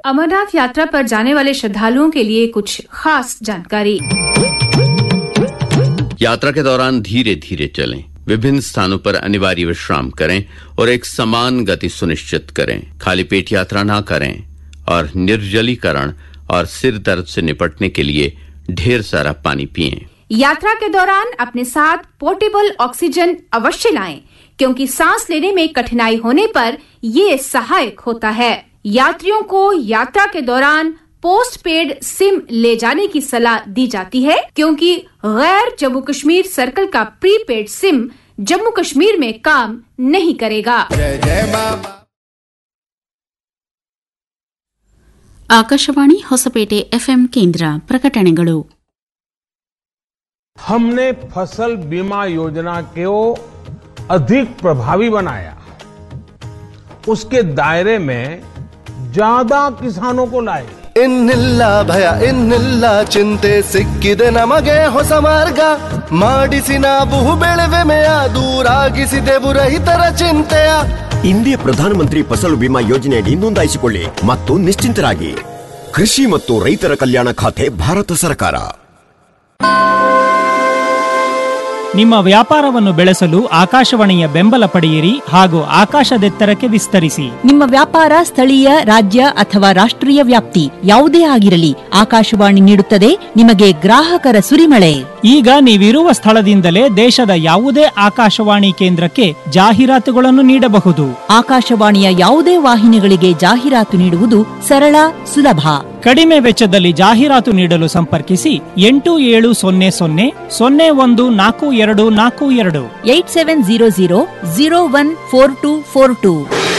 अमरनाथ यात्रा पर जाने वाले श्रद्धालुओं के लिए कुछ खास जानकारी यात्रा के दौरान धीरे धीरे चलें विभिन्न स्थानों पर अनिवार्य विश्राम करें और एक समान गति सुनिश्चित करें खाली पेट यात्रा ना करें और निर्जलीकरण और सिर दर्द से निपटने के लिए ढेर सारा पानी पिएं यात्रा के दौरान अपने साथ पोर्टेबल ऑक्सीजन अवश्य लाएं क्योंकि सांस लेने में कठिनाई होने पर ये सहायक होता है यात्रियों को यात्रा के दौरान पोस्ट पेड सिम ले जाने की सलाह दी जाती है क्योंकि गैर जम्मू कश्मीर सर्कल का प्रीपेड सिम जम्मू कश्मीर में काम नहीं करेगा ಆಕಾಶವಾಣಿ ಹೊಸಪೇಟೆ ಎಫ್ಎಂ ಕೇಂದ್ರ ಪ್ರಕಟಣೆಗಳು हमने फसल बीमा योजना को अधिक प्रभावी बनाया उसके दायरे में ज्यादा किसानों को लाए ಇನ್ನಿಲ್ಲ ಭಯ ಇನ್ನಿಲ್ಲ ಚಿಂತೆ ಸಿಕ್ಕಿದೆ ನಮಗೆ ಹೊಸ ಮಾರ್ಗ ಮಾಡಿಸಿ ನಾವು ಬೆಳೆವೆಮೆಯ ದೂರಾಗಿಸಿದೆವು ರೈತರ ಚಿಂತೆಯ ಇಂದಿಯ ಪ್ರಧಾನಮಂತ್ರಿ ಫಸಲು ಬಿಮಾ ಯೋಜನೆಯಡಿ ನೋಂದಾಯಿಸಿಕೊಳ್ಳಿ ಮತ್ತು ನಿಶ್ಚಿಂತರಾಗಿ ಕೃಷಿ ಮತ್ತು ರೈತರ ಕಲ್ಯಾಣ ಖಾತೆ ಭಾರತ ಸರ್ಕಾರ ನಿಮ್ಮ ವ್ಯಾಪಾರವನ್ನು ಬೆಳೆಸಲು ಆಕಾಶವಾಣಿಯ ಬೆಂಬಲ ಪಡೆಯಿರಿ ಹಾಗೂ ಆಕಾಶದೆತ್ತರಕ್ಕೆ ವಿಸ್ತರಿಸಿ ನಿಮ್ಮ ವ್ಯಾಪಾರ ಸ್ಥಳೀಯ ರಾಜ್ಯ ಅಥವಾ ರಾಷ್ಟ್ರೀಯ ವ್ಯಾಪ್ತಿ ಯಾವುದೇ ಆಗಿರಲಿ ಆಕಾಶವಾಣಿ ನೀಡುತ್ತದೆ ನಿಮಗೆ ಗ್ರಾಹಕರ ಸುರಿಮಳೆ ಈಗ ನೀವಿರುವ ಸ್ಥಳದಿಂದಲೇ ದೇಶದ ಯಾವುದೇ ಆಕಾಶವಾಣಿ ಕೇಂದ್ರಕ್ಕೆ ಜಾಹೀರಾತುಗಳನ್ನು ನೀಡಬಹುದು ಆಕಾಶವಾಣಿಯ ಯಾವುದೇ ವಾಹಿನಿಗಳಿಗೆ ಜಾಹೀರಾತು ನೀಡುವುದು ಸರಳ ಸುಲಭ ಕಡಿಮೆ ವೆಚ್ಚದಲ್ಲಿ ಜಾಹೀರಾತು ನೀಡಲು ಸಂಪರ್ಕಿಸಿ ಎಂಟು ಏಳು ಸೊನ್ನೆ ಸೊನ್ನೆ ಸೊನ್ನೆ ಒಂದು ನಾಲ್ಕು ಎರಡು ನಾಲ್ಕು ಎರಡು eight seven zero zero zero one four two four two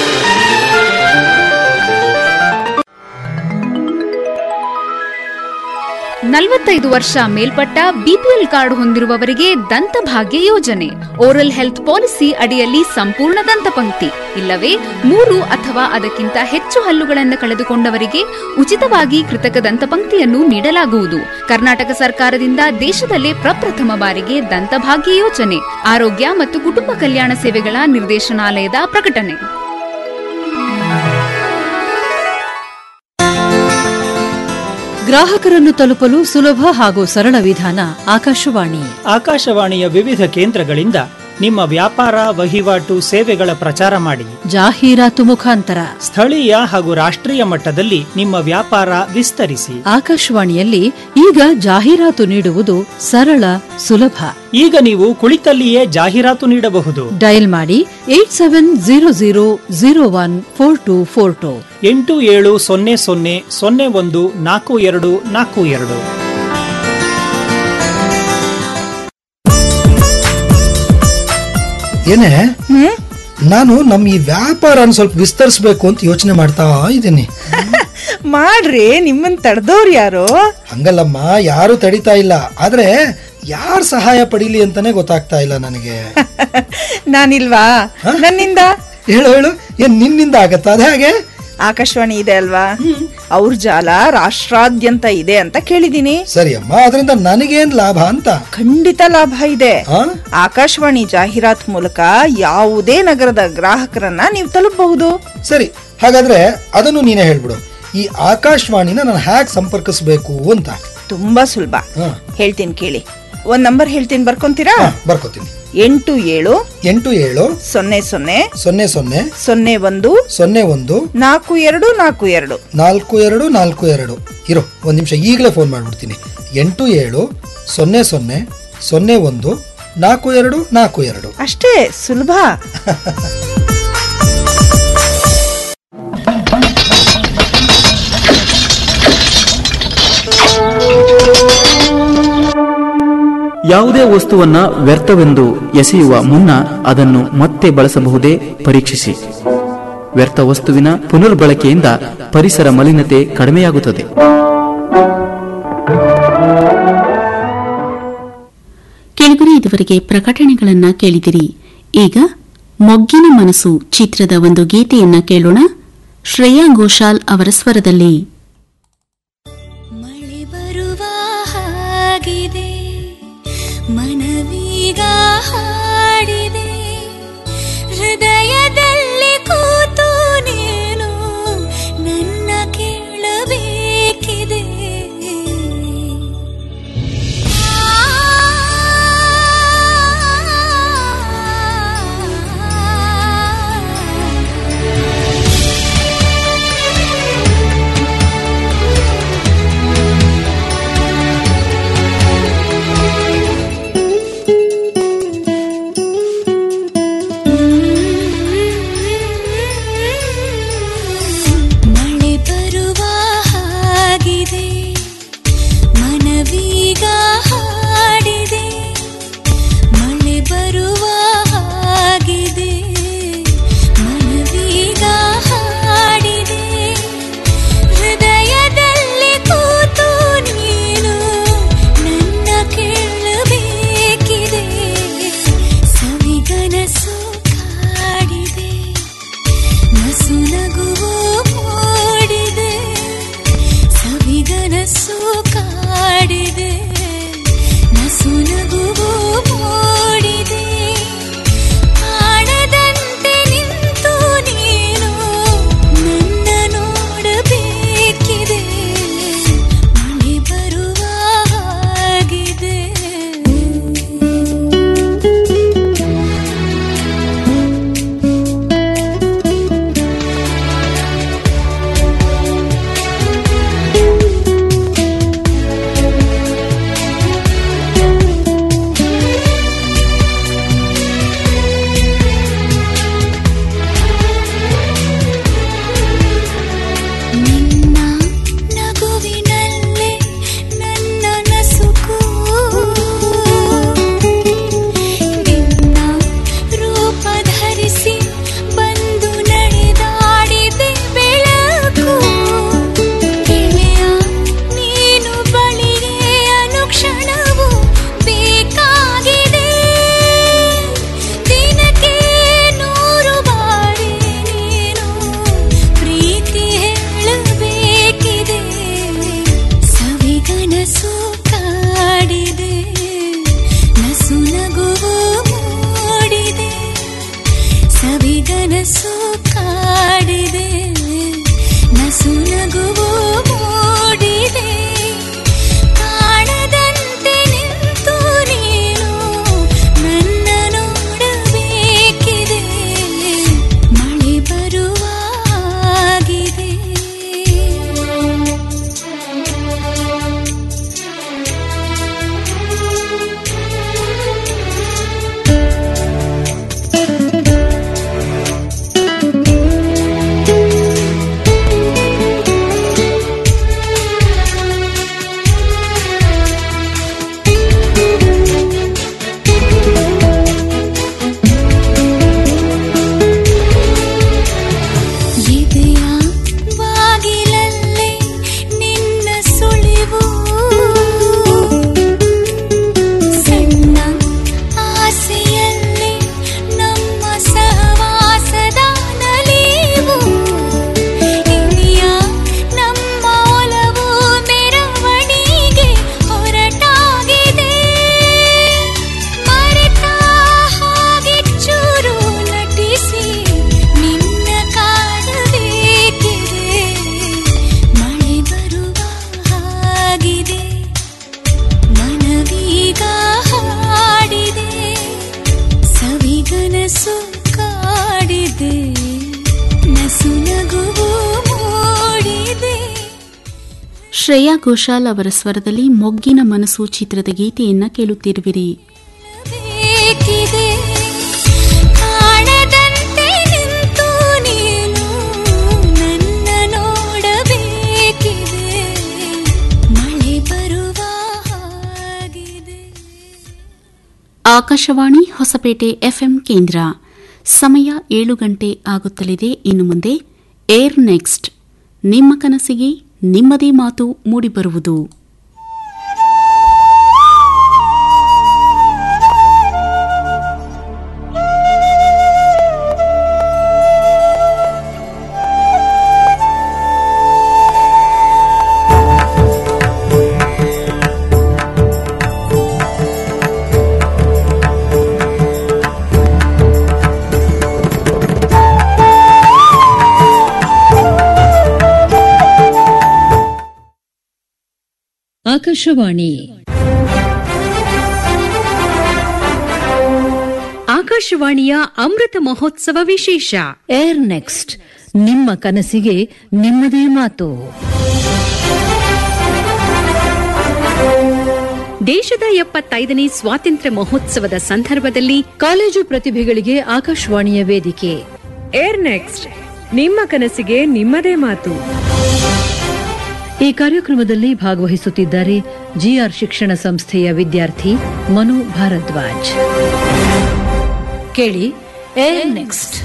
ನಲವತ್ತೈದು ವರ್ಷ ಮೇಲ್ಪಟ್ಟ ಬಿಪಿಎಲ್ ಕಾರ್ಡ್ ಹೊಂದಿರುವವರಿಗೆ ದಂತಭಾಗ್ಯ ಯೋಜನೆ ಓರಲ್ ಹೆಲ್ತ್ ಪಾಲಿಸಿ ಅಡಿಯಲ್ಲಿ ಸಂಪೂರ್ಣ ದಂತಪಂಕ್ತಿ ಇಲ್ಲವೇ ಮೂರು ಅಥವಾ ಅದಕ್ಕಿಂತ ಹೆಚ್ಚು ಹಲ್ಲುಗಳನ್ನು ಕಳೆದುಕೊಂಡವರಿಗೆ ಉಚಿತವಾಗಿ ಕೃತಕ ದಂತಪಂಕ್ತಿಯನ್ನು ನೀಡಲಾಗುವುದು ಕರ್ನಾಟಕ ಸರ್ಕಾರದಿಂದ ದೇಶದಲ್ಲೇ ಪ್ರಪ್ರಥಮ ಬಾರಿಗೆ ದಂತಭಾಗ್ಯ ಯೋಜನೆ ಆರೋಗ್ಯ ಮತ್ತು ಕುಟುಂಬ ಕಲ್ಯಾಣ ಸೇವೆಗಳ ನಿರ್ದೇಶನಾಲಯದ ಪ್ರಕಟಣೆ ಗ್ರಾಹಕರನ್ನು ತಲುಪಲು ಸುಲಭ ಹಾಗೂ ಸರಳ ವಿಧಾನ ಆಕಾಶವಾಣಿ ಆಕಾಶವಾಣಿಯ ವಿವಿಧ ಕೇಂದ್ರಗಳಿಂದ ನಿಮ್ಮ ವ್ಯಾಪಾರ ವಹಿವಾಟು ಸೇವೆಗಳ ಪ್ರಚಾರ ಮಾಡಿ ಜಾಹೀರಾತು ಮುಖಾಂತರ ಸ್ಥಳೀಯ ಹಾಗೂ ರಾಷ್ಟ್ರೀಯ ಮಟ್ಟದಲ್ಲಿ ನಿಮ್ಮ ವ್ಯಾಪಾರ ವಿಸ್ತರಿಸಿ ಆಕಾಶವಾಣಿಯಲ್ಲಿ ಈಗ ಜಾಹೀರಾತು ನೀಡುವುದು ಸರಳ ಸುಲಭ ಈಗ ನೀವು ಕುಳಿತಲ್ಲಿಯೇ ಜಾಹೀರಾತು ನೀಡಬಹುದು ಡಯಲ್ ಮಾಡಿ eight seven zero zero zero one four two four two ಎಂಟು ಏಳು ಸೊನ್ನೆ ಸೊನ್ನೆ ಸೊನ್ನೆ ಒಂದು ನಾಲ್ಕು ಎರಡು ನಾಲ್ಕು ಎರಡು ಏನೇ ನಾನು ನಮ್ಮ ಈ ವ್ಯಾಪಾರನ ಸ್ವಲ್ಪ ವಿಸ್ತರಿಸ್ಬೇಕು ಅಂತ ಯೋಚನೆ ಮಾಡ್ತಾ ಇದ್ದೀನಿ ಮಾಡ್ರಿ ನಿಮ್ಮನ್ ತಡೆದವ್ರು ಯಾರು ಹಂಗಲ್ಲಮ್ಮ ಯಾರು ತಡಿತಾ ಇಲ್ಲ ಆದ್ರೆ ಯಾರ್ ಸಹಾಯ ಪಡೀಲಿ ಅಂತಾನೆ ಗೊತ್ತಾಗ್ತಾ ಇಲ್ಲ ನನಗೆ ನಾನಿಲ್ವಾ ನನ್ನಿಂದ ಹೇಳು ಹೇಳು ಏನ್ ನಿನ್ನಿಂದ ಆಗತ್ತಾ ಅದೇ ಹಾಗೆ ಆಕಾಶವಾಣಿ ಇದೆ ಅಲ್ವಾ ಅವ್ರ ಜಾಲ ರಾಷ್ಟ್ರಾದ್ಯಂತ ಇದೆ ಅಂತ ಕೇಳಿದೀನಿ ಸರಿ ಅಮ್ಮ ಅದರಿಂದ ನನಗೇನ್ ಲಾಭ ಅಂತ ಖಂಡಿತ ಲಾಭ ಇದೆ ಆ? ಆಕಾಶವಾಣಿ ಜಾಹೀರಾತ್ ಮೂಲಕ ಯಾವುದೇ ನಗರದ ಗ್ರಾಹಕರನ್ನ ನೀವು ತಲುಪಬಹುದು ಸರಿ ಹಾಗಾದ್ರೆ ಅದನ್ನು ನೀನೇ ಹೇಳ್ಬಿಡು ಈ ಆಕಾಶವಾಣಿನ ನಾನು ಹ್ಯಾಕ್ ಸಂಪರ್ಕಿಸ್ಬೇಕು ಅಂತ ತುಂಬಾ ಸುಲಭ ಹಾ. ಹೇಳ್ತೀನಿ ಕೇಳಿ ಒಂದ್ ನಂಬರ್ ಹೇಳ್ತೀನಿ ಬರ್ಕೊಂತೀರಾ ಬರ್ಕೋತೀನಿ ಎಂಟು ಏಳು ಎಂಟು ಏಳು ಸೊನ್ನೆ ಸೊನ್ನೆ ಸೊನ್ನೆ ಸೊನ್ನೆ ಸೊನ್ನೆ ಒಂದು ಸೊನ್ನೆ ಒಂದು ನಾಲ್ಕು ಎರಡು ನಾಲ್ಕು ಎರಡು ನಾಲ್ಕು ಎರಡು ನಾಲ್ಕು ಎರಡು ಇರೋ ಒಂದು ನಿಮಿಷ ಈಗಲೇ ಫೋನ್ ಮಾಡಿಬಿಡ್ತೀನಿ ಎಂಟು ಏಳು ಸೊನ್ನೆ ಸೊನ್ನೆ ಸೊನ್ನೆ ಒಂದು ನಾಲ್ಕು ಎರಡು ನಾಲ್ಕು ಎರಡು ಅಷ್ಟೇ ಸುಲಭ ಯಾವುದೇ ವಸ್ತುವನ್ನ ವ್ಯರ್ಥವೆಂದು ಎಸೆಯುವ ಮುನ್ನ ಅದನ್ನು ಮತ್ತೆ ಬಳಸಬಹುದೇ ಪರೀಕ್ಷಿಸಿ ವ್ಯರ್ಥ ವಸ್ತುವಿನ ಪುನರ್ಬಳಕೆಯಿಂದ ಪರಿಸರ ಮಲಿನತೆ ಕಡಿಮೆಯಾಗುತ್ತದೆ ಕೆಳಗರೆ ಇದುವರೆಗೆ ಪ್ರಕಟಣೆಗಳನ್ನ ಕೇಳಿದಿರಿ ಈಗ ಮೊಗ್ಗಿನ ಮನಸ್ಸು ಚಿತ್ರದ ಒಂದು ಗೀತೆಯನ್ನ ಕೇಳೋಣ ಶ್ರೇಯಾ ಘೋಷಾಲ್ ಅವರ ಸ್ವರದಲ್ಲಿ ಆಗಿದೆ ಮನವೀಗ ಹಾಡಿದೆ ಹೃದಯದಲ್ಲಿ ಕೂತು ನೀನು ನನ್ನ ಕೇಳ ಶ್ರೇಯಾ ಘೋಷಾಲ್ ಅವರ ಸ್ವರದಲ್ಲಿ ಮೊಗ್ಗಿನ ಮನಸ್ಸು ಚಿತ್ರದ ಗೀತೆಯನ್ನ ಕೇಳುತ್ತಿರುವಿರಿ ಬೇಕಿದೆ ಕಾಣದಂತೆ ನಿಂತು ನೀನು ನನ್ನ ನೋಡಬೇಕಿದೆ ಮಳೆ ಬರುವ ಹಾಗಿದೆ ಆಕಾಶವಾಣಿ ಹೊಸಪೇಟೆ ಎಫ್ಎಂ ಕೇಂದ್ರ ಸಮಯ ಏಳು ಗಂಟೆ ಆಗುತ್ತಲಿದೆ ಇನ್ನು ಮುಂದೆ ಏರ್ ನೆಕ್ಸ್ಟ್ ನಿಮ್ಮ ಕನಸಿಗೆ ನಿಮ್ಮದೇ ಮಾತು ಮೂಡಿಬರುವುದು ಆಕಾಶವಾಣಿ ಆಕಾಶವಾಣಿಯ ಅಮೃತ ಮಹೋತ್ಸವ ವಿಶೇಷ ಏರ್ ನೆಕ್ಸ್ಟ್ ನಿಮ್ಮ ಕನಸಿಗೆ ನಿಮ್ಮದೇ ಮಾತು ದೇಶದ ಎಪ್ಪತ್ತೈದನೇ ಸ್ವಾತಂತ್ರ್ಯ ಮಹೋತ್ಸವದ ಸಂದರ್ಭದಲ್ಲಿ ಕಾಲೇಜು ಪ್ರತಿಭೆಗಳಿಗೆ ಆಕಾಶವಾಣಿಯ ವೇದಿಕೆ ಏರ್ ನೆಕ್ಸ್ಟ್ ನಿಮ್ಮ ಕನಸಿಗೆ ನಿಮ್ಮದೇ ಮಾತು ಈ ಕಾರ್ಯಕ್ರಮದಲ್ಲಿ ಭಾಗವಹಿಸುತ್ತಿದ್ದಾರೆ ಜಿಆರ್ ಶಿಕ್ಷಣ ಸಂಸ್ಥೆಯ ವಿದ್ಯಾರ್ಥಿ ಮನು ಭಾರದ್ವಾಜ್ ಕೇಳಿ ಏರ್ ನೆಕ್ಸ್ಟ್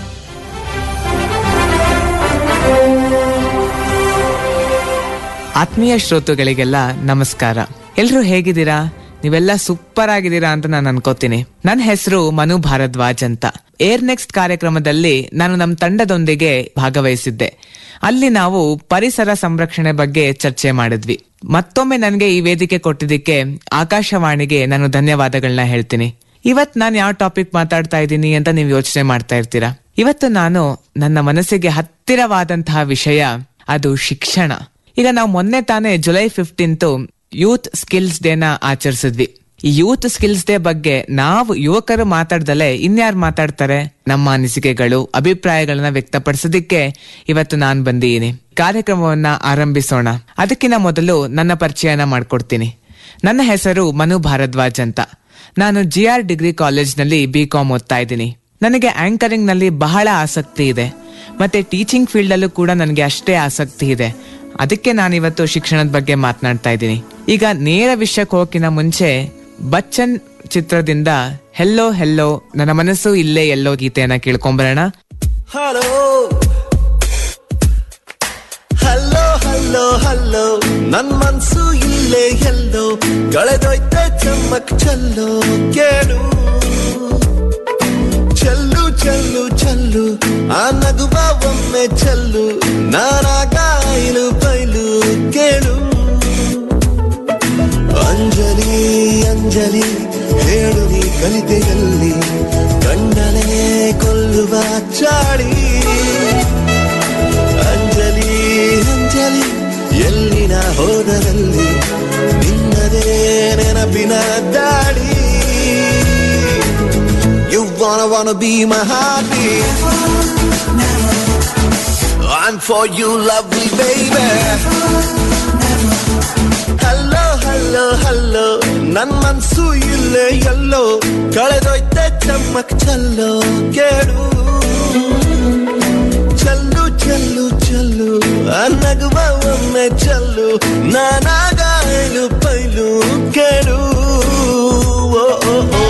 ಆತ್ಮೀಯ ಶ್ರೋತೃಗಳಿಗೆಲ್ಲ ನಮಸ್ಕಾರ ಎಲ್ರು ಹೇಗಿದ್ದೀರಾ ನೀವೆಲ್ಲ ಸೂಪರ್ ಆಗಿದ್ದೀರಾ ಅಂತ ನಾನು ಅನ್ಕೋತೀನಿ ನನ್ನ ಹೆಸರು ಮನು ಭಾರದ್ವಾಜ್ ಅಂತ ಏರ್ ನೆಕ್ಸ್ಟ್ ಕಾರ್ಯಕ್ರಮದಲ್ಲಿ ನಾನು ನಮ್ಮ ತಂಡದೊಂದಿಗೆ ಭಾಗವಹಿಸಿದ್ದೆ ಅಲ್ಲಿ ನಾವು ಪರಿಸರ ಸಂರಕ್ಷಣೆ ಬಗ್ಗೆ ಚರ್ಚೆ ಮಾಡಿದ್ವಿ ಮತ್ತೊಮ್ಮೆ ನನಗೆ ಈ ವೇದಿಕೆ ಕೊಟ್ಟಿದ್ದಕ್ಕೆ ಆಕಾಶವಾಣಿಗೆ ನಾನು ಧನ್ಯವಾದಗಳನ್ನ ಹೇಳ್ತೀನಿ ಇವತ್ ನಾನು ಯಾವ ಟಾಪಿಕ್ ಮಾತಾಡ್ತಾ ಇದ್ದೀನಿ ಅಂತ ನೀವು ಯೋಚನೆ ಮಾಡ್ತಾ ಇರ್ತೀರಾ ಇವತ್ತು ನಾನು ನನ್ನ ಮನಸ್ಸಿಗೆ ಹತ್ತಿರವಾದಂತಹ ವಿಷಯ ಅದು ಶಿಕ್ಷಣ ಈಗ ನಾವು ಮೊನ್ನೆ ತಾನೇ ಜುಲೈ ಫಿಫ್ಟೀನ್ತ್ ಯೂತ್ ಸ್ಕಿಲ್ಸ್ ಡೇನ ಆಚರಿಸಿದ್ವಿ ಈ ಯೂತ್ ಸ್ಕಿಲ್ಸ್ ಡೇ ಬಗ್ಗೆ ನಾವು ಯುವಕರು ಮಾತಾಡ್ದಲೆ ಇನ್ಯಾರು ಮಾತಾಡ್ತಾರೆ ನಮ್ಮ ಅನಿಸಿಕೆಗಳು ಅಭಿಪ್ರಾಯಗಳನ್ನ ವ್ಯಕ್ತಪಡಿಸೋದಿಕ್ಕೆ ಇವತ್ತು ನಾನ್ ಬಂದಿದ್ದೀನಿ ಕಾರ್ಯಕ್ರಮವನ್ನ ಆರಂಭಿಸೋಣ ಅದಕ್ಕಿಂತ ಮೊದಲು ನನ್ನ ಪರಿಚಯನ ಮಾಡ್ಕೊಡ್ತೀನಿ ನನ್ನ ಹೆಸರು ಮನು ಭಾರದ್ವಾಜ್ ಅಂತ ನಾನು ಜಿ ಆರ್ ಡಿಗ್ರಿ ಕಾಲೇಜ್ನಲ್ಲಿ ಬಿ ಕಾಮ್ ಓದ್ತಾ ಇದ್ದೀನಿ ನನಗೆ ಆಂಕರಿಂಗ್ ನಲ್ಲಿ ಬಹಳ ಆಸಕ್ತಿ ಇದೆ ಮತ್ತೆ ಟೀಚಿಂಗ್ ಫೀಲ್ಡ್ ಅಲ್ಲೂ ಕೂಡ ನನಗೆ ಅಷ್ಟೇ ಆಸಕ್ತಿ ಇದೆ ಅದಕ್ಕೆ ನಾನಿವತ್ತು ಶಿಕ್ಷಣದ ಬಗ್ಗೆ ಮಾತನಾಡ್ತಾ ಇದ್ದೀನಿ ಈಗ ನೇರ ವಿಷಯಕ್ಕೆ ಹೋಗಿನ ಮುಂಚೆ ಬಚ್ಚನ್ ಚಿತ್ರದಿಂದ ಹೆಲ್ಲೋ ಹೆಲ್ಲೋ ನನ್ನ ಮನಸ್ಸು ಇಲ್ಲೇ ಎಲ್ಲೋ ಗೀತೆಯನ್ನ ಕೇಳ್ಕೊಂಬರೋಣ ಹಲೋ ಹಲೋ ಹಲೋ ಹಲೋ ನನ್ ಮನ್ಸು ಇಲ್ಲೇ ಎಲ್ಲೋ ಕಳೆದೋಯ್ತೆ ಚಮ್ಮಕ್ ಚಲ್ಲೋ ಕೇಳು ಚೆಲ್ಲು ಚೆಲ್ಲು ಚೆಲ್ಲು ಆ ನಗುವ ಒಮ್ಮೆ ಚೆಲ್ಲು ನಾನಾಗ ಐಲು ಬೈಲು ಕೇಳು ಅಂಜಲಿ ಅಂಜಲಿ ಹೇಳು ನೀ ಕಲಿತೆಯಲ್ಲಿ ಗಂಡನೇ ಕೊಲ್ಲುವ ಚಾಳಿ ಅಂಜಲಿ ಅಂಜಲಿ ಎಲ್ಲಿನ ಹೋದರಲ್ಲಿ ನಿನ್ನದೇ ನೆನಪಿನ ದಾಡಿ You wanna wanna be my heartbeat I'm for you lovely baby hello hello hello ನನ್ ಮನ್ಸು ಇಲ್ಲೇ ಎಲ್ಲೋ ಕಳೆದೋಯ್ತೆ ಚಮ್ಮಕ್ ಚಲ್ಲೋ ಕೇಳು ಚಲ್ಲು ಚಲ್ಲು ಚಲ್ಲು ಆ ನಗುವ ಒಮ್ಮೆ ಚಲ್ಲು ನಾನಾಗ ಐಲು ಪೈಲು ಕೇಳು ಓ ಓ ಓ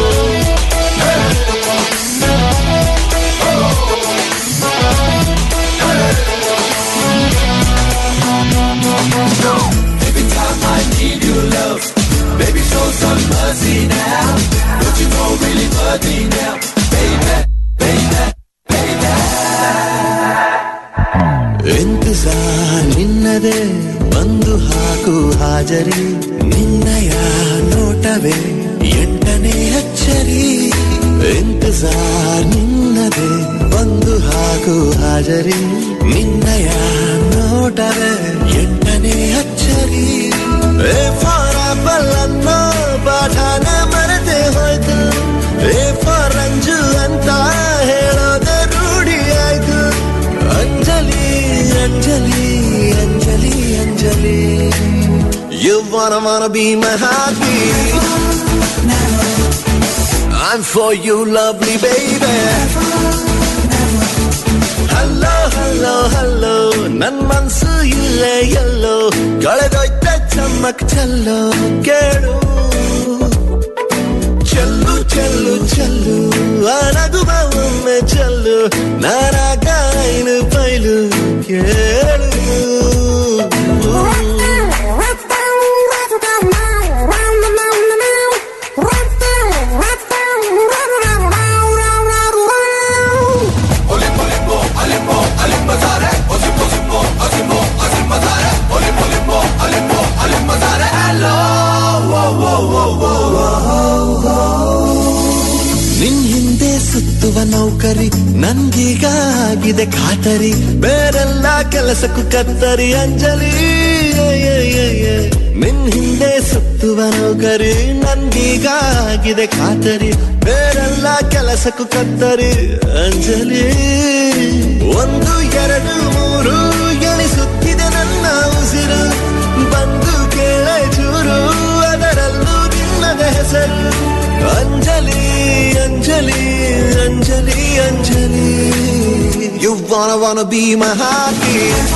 Every time I need your love, baby, show some mercy now. Don't you know really hurt me now, baby, baby, baby. ಇಂತಜಾರ್ ನಿನ್ನದೇ ಬಂದು ಹಾಕು ಹಾಜರಿ ನಿನ್ನಯ ನೋಟವೇ ಎಂಟನೇ ಅಚ್ಚರಿ ಇಂತಜಾರ್ ನಿನ್ನದೇ ಬಂದು ಹಾಕು ಹಾಜರಿ ನಿನ್ನಯ ನೋಟವೇ ಎಂಟನೇ ಅಚ್ಚರಿ ಎ ಫಾರ್ ಆಪಲ್ ಅನ್ನೋ ಪಾಠನ ಮರೆತೆ ಹೋಯ್ತು ಎ ಫಾರ್ ರಂಜು ಅಂತ ಹೇಳೋದೆ ರೂಢಿ ಆಯ್ತು Anjali Anjali Anjali Anjali wanna wanna be my heartbeat. I'm for you, lovely baby. Hello hello hello ನನ್ ಮನ್ಸು ಇಲ್ಲೇ ಎಲ್ಲೋ ಕಳೆದೋಯ್ತ ಚಮ್ಮಕ್ ಚಲ್ಲೋ ಕೇಳು ಚೆಲ್ಲು ಚೆಲ್ಲು ಚೆಲ್ಲು ಅನಗುವ ಒಮ್ಮೆ ಚೆಲ್ಲು ನಾನಾಗ ಐನು ಬೈಲು ಕೇಳು ನಿನ್ ಹಿಂದೆ ಸುತ್ತುವ ನೌಕರಿ ನನ್ಗೀಗ ಆಗಿದೆ ಖಾತರಿ ಬೇರೆಲ್ಲ ಕೆಲಸಕ್ಕೂ ಕತ್ತರಿ ಅಂಜಲಿ ಏ, ಏ, ಏ, ಏ. ನಿನ್ ಹಿಂದೆ ಸುತ್ತುವ ನೌಕರಿ ನನ್ಗೀಗ ಆಗಿದೆ ಖಾತರಿ ಬೇರೆಲ್ಲ ಕೆಲಸಕ್ಕೂ ಕತ್ತರಿ ಅಂಜಲಿ ಒಂದು ಎರಡು ಮೂರು ಎಣಿಸುತ್ತಿದೆ ನನ್ನ ಉಸಿರು ಬಂದು ಕೇಳ ಚೂರು ಅದರಲ್ಲೂ ನಿನ್ನದ ಹೆಸರು Anjali Anjali Anjali Anjali you wanna wanna be my heartbeat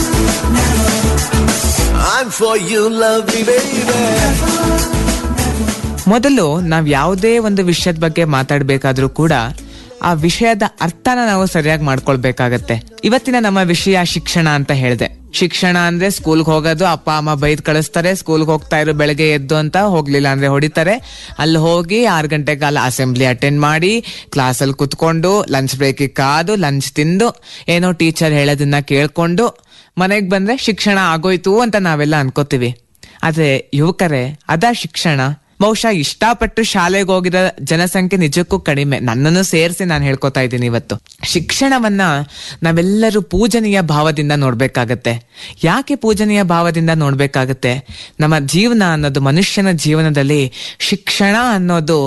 I'm for you lovely baby ಮೊದಲು ನಾವ್ ಯಾವುದೇ ಒಂದು ವಿಷಯದ ಬಗ್ಗೆ ಮಾತಾಡ್ಬೇಕಾದ್ರೂ ಕೂಡ ಆ ವಿಷಯದ ಅರ್ಥನ ನಾವು ಸರಿಯಾಗಿ ಮಾಡ್ಕೊಳ್ಬೇಕಾಗತ್ತೆ ಇವತ್ತಿನ ನಮ್ಮ ವಿಷಯ ಶಿಕ್ಷಣ ಅಂತ ಹೇಳಿದೆ ಶಿಕ್ಷಣ ಅಂದ್ರೆ ಸ್ಕೂಲ್ಗೆ ಹೋಗೋದು ಅಪ್ಪ ಅಮ್ಮ ಬೈದ್ ಕಳಿಸ್ತಾರೆ ಸ್ಕೂಲ್ಗೆ ಹೋಗ್ತಾ ಇರೋ ಬೆಳಗ್ಗೆ ಎದ್ದು ಅಂತ ಹೋಗ್ಲಿಲ್ಲ ಅಂದ್ರೆ ಹೊಡಿತಾರೆ ಅಲ್ಲಿ ಹೋಗಿ ಆರು ಗಂಟೆ ಕಾಲ ಅಸೆಂಬ್ಲಿ ಅಟೆಂಡ್ ಮಾಡಿ ಕ್ಲಾಸಲ್ಲಿ ಕುತ್ಕೊಂಡು ಲಂಚ್ ಬ್ರೇಕಿಗೆ ಕಾದು ಲಂಚ್ ತಿಂದು ಏನೋ ಟೀಚರ್ ಹೇಳೋದನ್ನ ಕೇಳ್ಕೊಂಡು ಮನೆಗೆ ಬಂದ್ರೆ ಶಿಕ್ಷಣ ಆಗೋಯ್ತು ಅಂತ ನಾವೆಲ್ಲ ಅನ್ಕೋತೀವಿ ಆದ್ರೆ ಯುವಕರೇ ಅದ ಶಿಕ್ಷಣ ಬಹುಶಃ ಇಷ್ಟಪಟ್ಟು ಶಾಲೆಗೆ ಹೋಗಿರೋ ಜನಸಂಖ್ಯೆ ನಿಜಕ್ಕೂ ಕಡಿಮೆ ನನ್ನನ್ನು ಸೇರಿಸಿ ನಾನು ಹೇಳ್ಕೊತಾ ಇದ್ದೀನಿ ಇವತ್ತು ಶಿಕ್ಷಣವನ್ನ ನಾವೆಲ್ಲರೂ ಪೂಜನೀಯ ಭಾವದಿಂದ ನೋಡ್ಬೇಕಾಗತ್ತೆ ಯಾಕೆ ಪೂಜನೀಯ ಭಾವದಿಂದ ನೋಡ್ಬೇಕಾಗತ್ತೆ ನಮ್ಮ ಜೀವನ ಅನ್ನೋದು ಮನುಷ್ಯನ ಜೀವನದಲ್ಲಿ ಶಿಕ್ಷಣ ಅನ್ನೋದು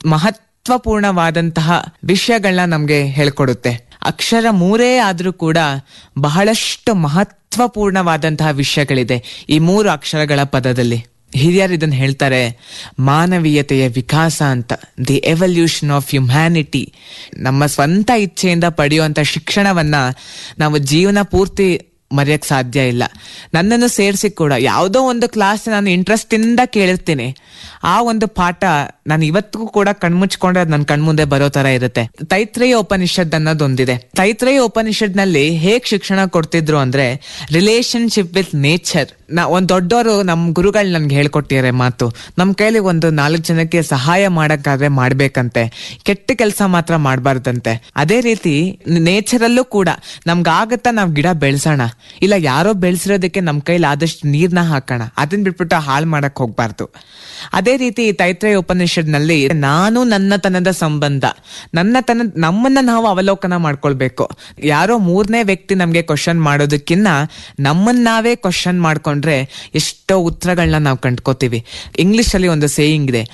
ಮಹತ್ವಪೂರ್ಣವಾದಂತಹ ವಿಷಯಗಳನ್ನ ನಮ್ಗೆ ಹೇಳ್ಕೊಡುತ್ತೆ ಅಕ್ಷರ ಮೂರೇ ಆದ್ರೂ ಕೂಡ ಬಹಳಷ್ಟು ಮಹತ್ವಪೂರ್ಣವಾದಂತಹ ವಿಷಯಗಳಿದೆ ಈ ಮೂರು ಅಕ್ಷರಗಳ ಪದದಲ್ಲಿ ಹಿರಿಯರು ಇದನ್ನ ಹೇಳ್ತಾರೆ ಮಾನವೀಯತೆಯ ವಿಕಾಸ ಅಂತ ದಿ ಎವಲ್ಯೂಷನ್ ಆಫ್ ಹ್ಯುಮ್ಯಾನಿಟಿ ನಮ್ಮ ಸ್ವಂತ ಇಚ್ಛೆಯಿಂದ ಪಡೆಯುವಂತ ಶಿಕ್ಷಣವನ್ನ ನಾವು ಜೀವನ ಪೂರ್ತಿ ಮರೆಯಕ್ ಸಾಧ್ಯ ಇಲ್ಲ ನನ್ನನ್ನು ಸೇರಿಸಿ ಕೂಡ ಯಾವುದೋ ಒಂದು ಕ್ಲಾಸ್ ನಾನು ಇಂಟ್ರೆಸ್ಟ್ ಇಂದ ಕೇಳಿರ್ತೀನಿ ಆ ಒಂದು ಪಾಠ ನಾನು ಇವತ್ತಿಗೂ ಕೂಡ ಕಣ್ಮುಚ್ಕೊಂಡ್ರೆ ಅದು ನನ್ನ ಕಣ್ಮುಂದೆ ಬರೋ ತರ ಇರುತ್ತೆ ತೈತ್ರೇಯ ಉಪನಿಷತ್ ಅನ್ನೋದೊಂದಿದೆ ತೈತ್ರೇಯ ಉಪನಿಷತ್ ನಲ್ಲಿ ಹೇಗ್ ಶಿಕ್ಷಣ ಕೊಡ್ತಿದ್ರು ಅಂದ್ರೆ ರಿಲೇಶನ್ಶಿಪ್ ವಿತ್ ನೇಚರ್ ನಾ ಒಂದ್ ದೊಡ್ಡವರು ನಮ್ ಗುರುಗಳು ನನ್ಗೆ ಹೇಳ್ಕೊಟ್ಟಿದ್ದಾರೆ ಮಾತು ನಮ್ ಕೈಲಿ ಒಂದು ನಾಲ್ಕು ಜನಕ್ಕೆ ಸಹಾಯ ಮಾಡಕ್ಕಾದ್ರೆ ಮಾಡ್ಬೇಕಂತೆ ಕೆಟ್ಟ ಕೆಲಸ ಮಾತ್ರ ಮಾಡಬಾರ್ದಂತೆ ಅದೇ ರೀತಿ ನೇಚರಲ್ಲೂ ಕೂಡ ನಮ್ಗಾಗತ್ತಾ ನಾವ್ ಗಿಡ ಬೆಳ್ಸೋಣ ಇಲ್ಲ ಯಾರೋ ಬೆಳೆಸಿರೋದಕ್ಕೆ ನಮ್ ಕೈಲಿ ಆದಷ್ಟು ನೀರ್ನ ಹಾಕೋಣ ಅದನ್ನ ಬಿಟ್ಬಿಟ್ಟು ಹಾಳು ಮಾಡಕ್ ಹೋಗ್ಬಾರ್ದು ಅದೇ ರೀತಿ ತೈತ್ರೇಯ ಉಪನಿಷತ್ನಲ್ಲಿ ನಾನು ನನ್ನತನದ ಸಂಬಂಧ ನನ್ನತನ ನಮ್ಮನ್ನ ನಾವು ಅವಲೋಕನ ಮಾಡ್ಕೊಳ್ಬೇಕು ಯಾರೋ ಮೂರನೇ ವ್ಯಕ್ತಿ ನಮ್ಗೆ ಕ್ವಶನ್ ಮಾಡೋದಕ್ಕಿನ್ನ ನಮ್ಮನ್ನ ನಾವೇ ಕ್ವಶನ್ ಮಾಡ್ಕೊಂಡ್ರೆ ಎಷ್ಟೋ ಉತ್ತರಗಳನ್ನ ನಾವು ಕಂಡ್ಕೋತೀವಿ ಇಂಗ್ಲಿಷ್ ಅಲ್ಲಿ ಒಂದು ಸೇಯಿಂಗ್ ಇದೆ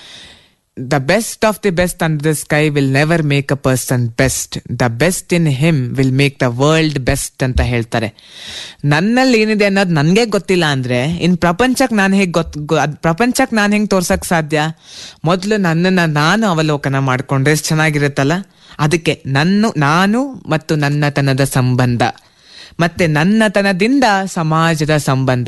the best of the best under the sky will never make a person best the best in him will make the world best ಅಂತ ಹೇಳ್ತಾರೆ ನನ್ನಲ್ಲಿ ಏನಿದೆ ಅನ್ನೋದು ನನ್ಗೆ ಗೊತ್ತಿಲ್ಲ ಅಂದ್ರೆ ಇನ್ ಪ್ರಪಂಚಕ್ ನಾನು ಹೇಗ್ ಗೊತ್ ಪ್ರಪಂಚಕ್ ನಾನು ಹೆಂಗ್ ತೋರ್ಸಕ್ ಸಾಧ್ಯ ಮೊದಲು ನನ್ನನ್ನ ನಾನು ಅವಲೋಕನ ಮಾಡ್ಕೊಂಡ್ರೆ ಎಷ್ಟ್ ಚೆನ್ನಾಗಿರುತ್ತಲ್ಲ ಅದಕ್ಕೆ ನನ್ನ ನಾನು ಮತ್ತು ನನ್ನತನದ ಸಂಬಂಧ ಮತ್ತೆ ನನ್ನತನದಿಂದ ಸಮಾಜದ ಸಂಬಂಧ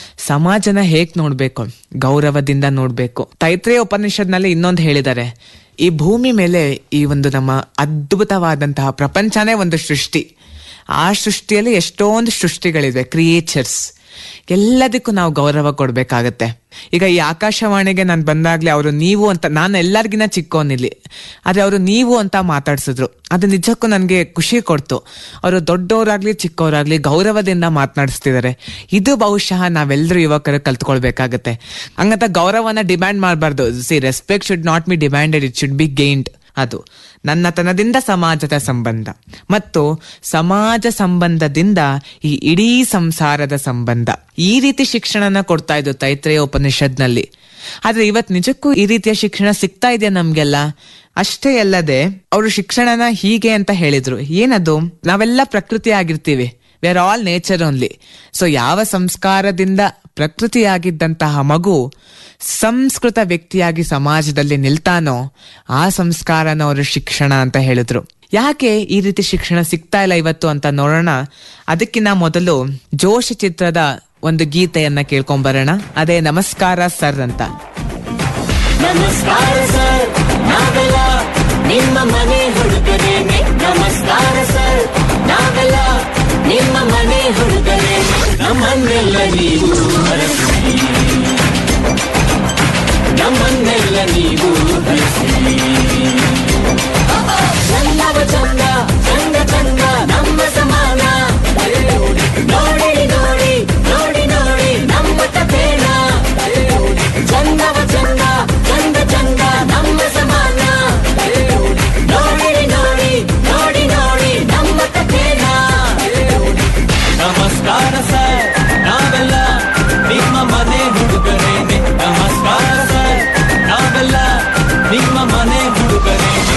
ಸಮಾಜನ ಹೇಗ್ ನೋಡ್ಬೇಕು ಗೌರವದಿಂದ ನೋಡ್ಬೇಕು ತೈತ್ರೇಯ ಉಪನಿಷತ್ನಲ್ಲಿ ಇನ್ನೊಂದು ಹೇಳಿದ್ದಾರೆ ಈ ಭೂಮಿ ಮೇಲೆ ಈ ಒಂದು ನಮ್ಮ ಅದ್ಭುತವಾದಂತಹ ಪ್ರಪಂಚನೇ ಒಂದು ಸೃಷ್ಟಿ ಆ ಸೃಷ್ಟಿಯಲ್ಲಿ ಎಷ್ಟೊಂದು ಸೃಷ್ಟಿಗಳಿವೆ ಕ್ರಿಯೇಚರ್ಸ್ ಎಲ್ಲದಕ್ಕೂ ನಾವು ಗೌರವ ಕೊಡ್ಬೇಕಾಗತ್ತೆ ಈಗ ಈ ಆಕಾಶವಾಣಿಗೆ ನಾನು ಬಂದಾಗ್ಲೇ ಅವರು ನೀವು ಅಂತ ನಾನು ಎಲ್ಲರಿಗಿನ ಚಿಕ್ಕೋನಿಲ್ಲಿ ಆದ್ರೆ ಅವರು ನೀವು ಅಂತ ಮಾತಾಡ್ಸಿದ್ರು ಅದು ನಿಜಕ್ಕೂ ನನಗೆ ಖುಷಿ ಕೊಡ್ತು ಅವರು ದೊಡ್ಡವರಾಗ್ಲಿ ಚಿಕ್ಕವರಾಗ್ಲಿ ಗೌರವದಿಂದ ಮಾತನಾಡಿಸ್ತಿದ್ದಾರೆ ಇದು ಬಹುಶಃ ನಾವೆಲ್ಲರೂ ಯುವಕರು ಕಲ್ತ್ಕೊಳ್ಬೇಕಾಗತ್ತೆ ಹಂಗಂತ ಗೌರವನ ಡಿಮ್ಯಾಂಡ್ ಮಾಡಬಾರ್ದು see respect should not be demanded it should be gained ಅದು ನನ್ನತನದಿಂದ ಸಮಾಜದ ಸಂಬಂಧ ಮತ್ತು ಸಮಾಜ ಸಂಬಂಧದಿಂದ ಈ ಇಡೀ ಸಂಸಾರದ ಸಂಬಂಧ ಈ ರೀತಿ ಶಿಕ್ಷಣನ ಕೊಡ್ತಾ ಇದ್ದು ತೈತ್ರೇಯ ಉಪನಿಷತ್ನಲ್ಲಿ ಆದ್ರೆ ಇವತ್ ನಿಜಕ್ಕೂ ಈ ರೀತಿಯ ಶಿಕ್ಷಣ ಸಿಗ್ತಾ ಇದೆಯಾ ನಮ್ಗೆಲ್ಲ ಅಷ್ಟೇ ಅಲ್ಲದೆ ಅವರು ಶಿಕ್ಷಣನ ಹೀಗೆ ಅಂತ ಹೇಳಿದ್ರು ಏನದು ನಾವೆಲ್ಲ ಪ್ರಕೃತಿ ಆಗಿರ್ತೀವಿ we are all nature only so ಯಾವ ಸಂಸ್ಕಾರದಿಂದ ಪ್ರಕೃತಿಯಾಗಿದ್ದಂತಹ ಮಗು ಸಂಸ್ಕೃತ ವ್ಯಕ್ತಿಯಾಗಿ ಸಮಾಜದಲ್ಲಿ ನಿಲ್ತಾನೋ ಆ ಸಂಸ್ಕಾರನ ಅವರು ಶಿಕ್ಷಣ ಅಂತ ಹೇಳಿದ್ರು ಯಾಕೆ ಈ ರೀತಿ ಶಿಕ್ಷಣ ಸಿಗ್ತಾ ಇಲ್ಲ ಇವತ್ತು ಅಂತ ನೋಡೋಣ ಅದಕ್ಕಿಂತ ಮೊದಲು ಜೋಶ್ ಚಿತ್ರದ ಒಂದು ಗೀತೆಯನ್ನ ಕೇಳ್ಕೊಂಬರೋಣ ಅದೇ ನಮಸ್ಕಾರ ಸರ್ ಅಂತ ನಮಸ್ಕಾರ ಸರ್ ನಾವೆಲ್ಲ ನಿಮ್ಮ ಮನೆ ಹುಡುಗರೇನೆ ನಮಸ್ಕಾರ ಸರ್ ನಾವೆಲ್ಲ ನಿಮ್ಮ ಮನೆ ಹುಡುಗರೇನೆ ನಮ್ಮನ್ನೆಲ್ಲ ನೀವು ಹರಸಿ ನಮ್ಮನ್ನೆಲ್ಲ ನೀವು ಹರಸಿ ಚಂದವ ಚಂದ ಚಂದ ಚಂದ ನಮ್ಮ ಸಮಾನ ನೋಡಿ ನೋಡಿ ನೋಡಿ ನೋಡಿ ನಮ್ಮ ತಪೇನ ಚಂದವ ಚಂದ ಚಂದ ಚಂದ ನಮ್ಮ ಸಮಾನ ನೋಡಿ ನೋಡಿ ನೋಡಿ ನೋಡಿ ನಮ್ಮ ತಪೇನ ನಮಸ್ಕಾರ ಸರ್ ನಾವೆಲ್ಲ ನಿಮ್ಮ ಮನೆ ಹುಡುಗರೇನೆ ನಮಸ್ಕಾರ ಸರ್ ನಾವೆಲ್ಲ ನಿಮ್ಮ ಮನೆ ಹುಡುಗರೇನೆ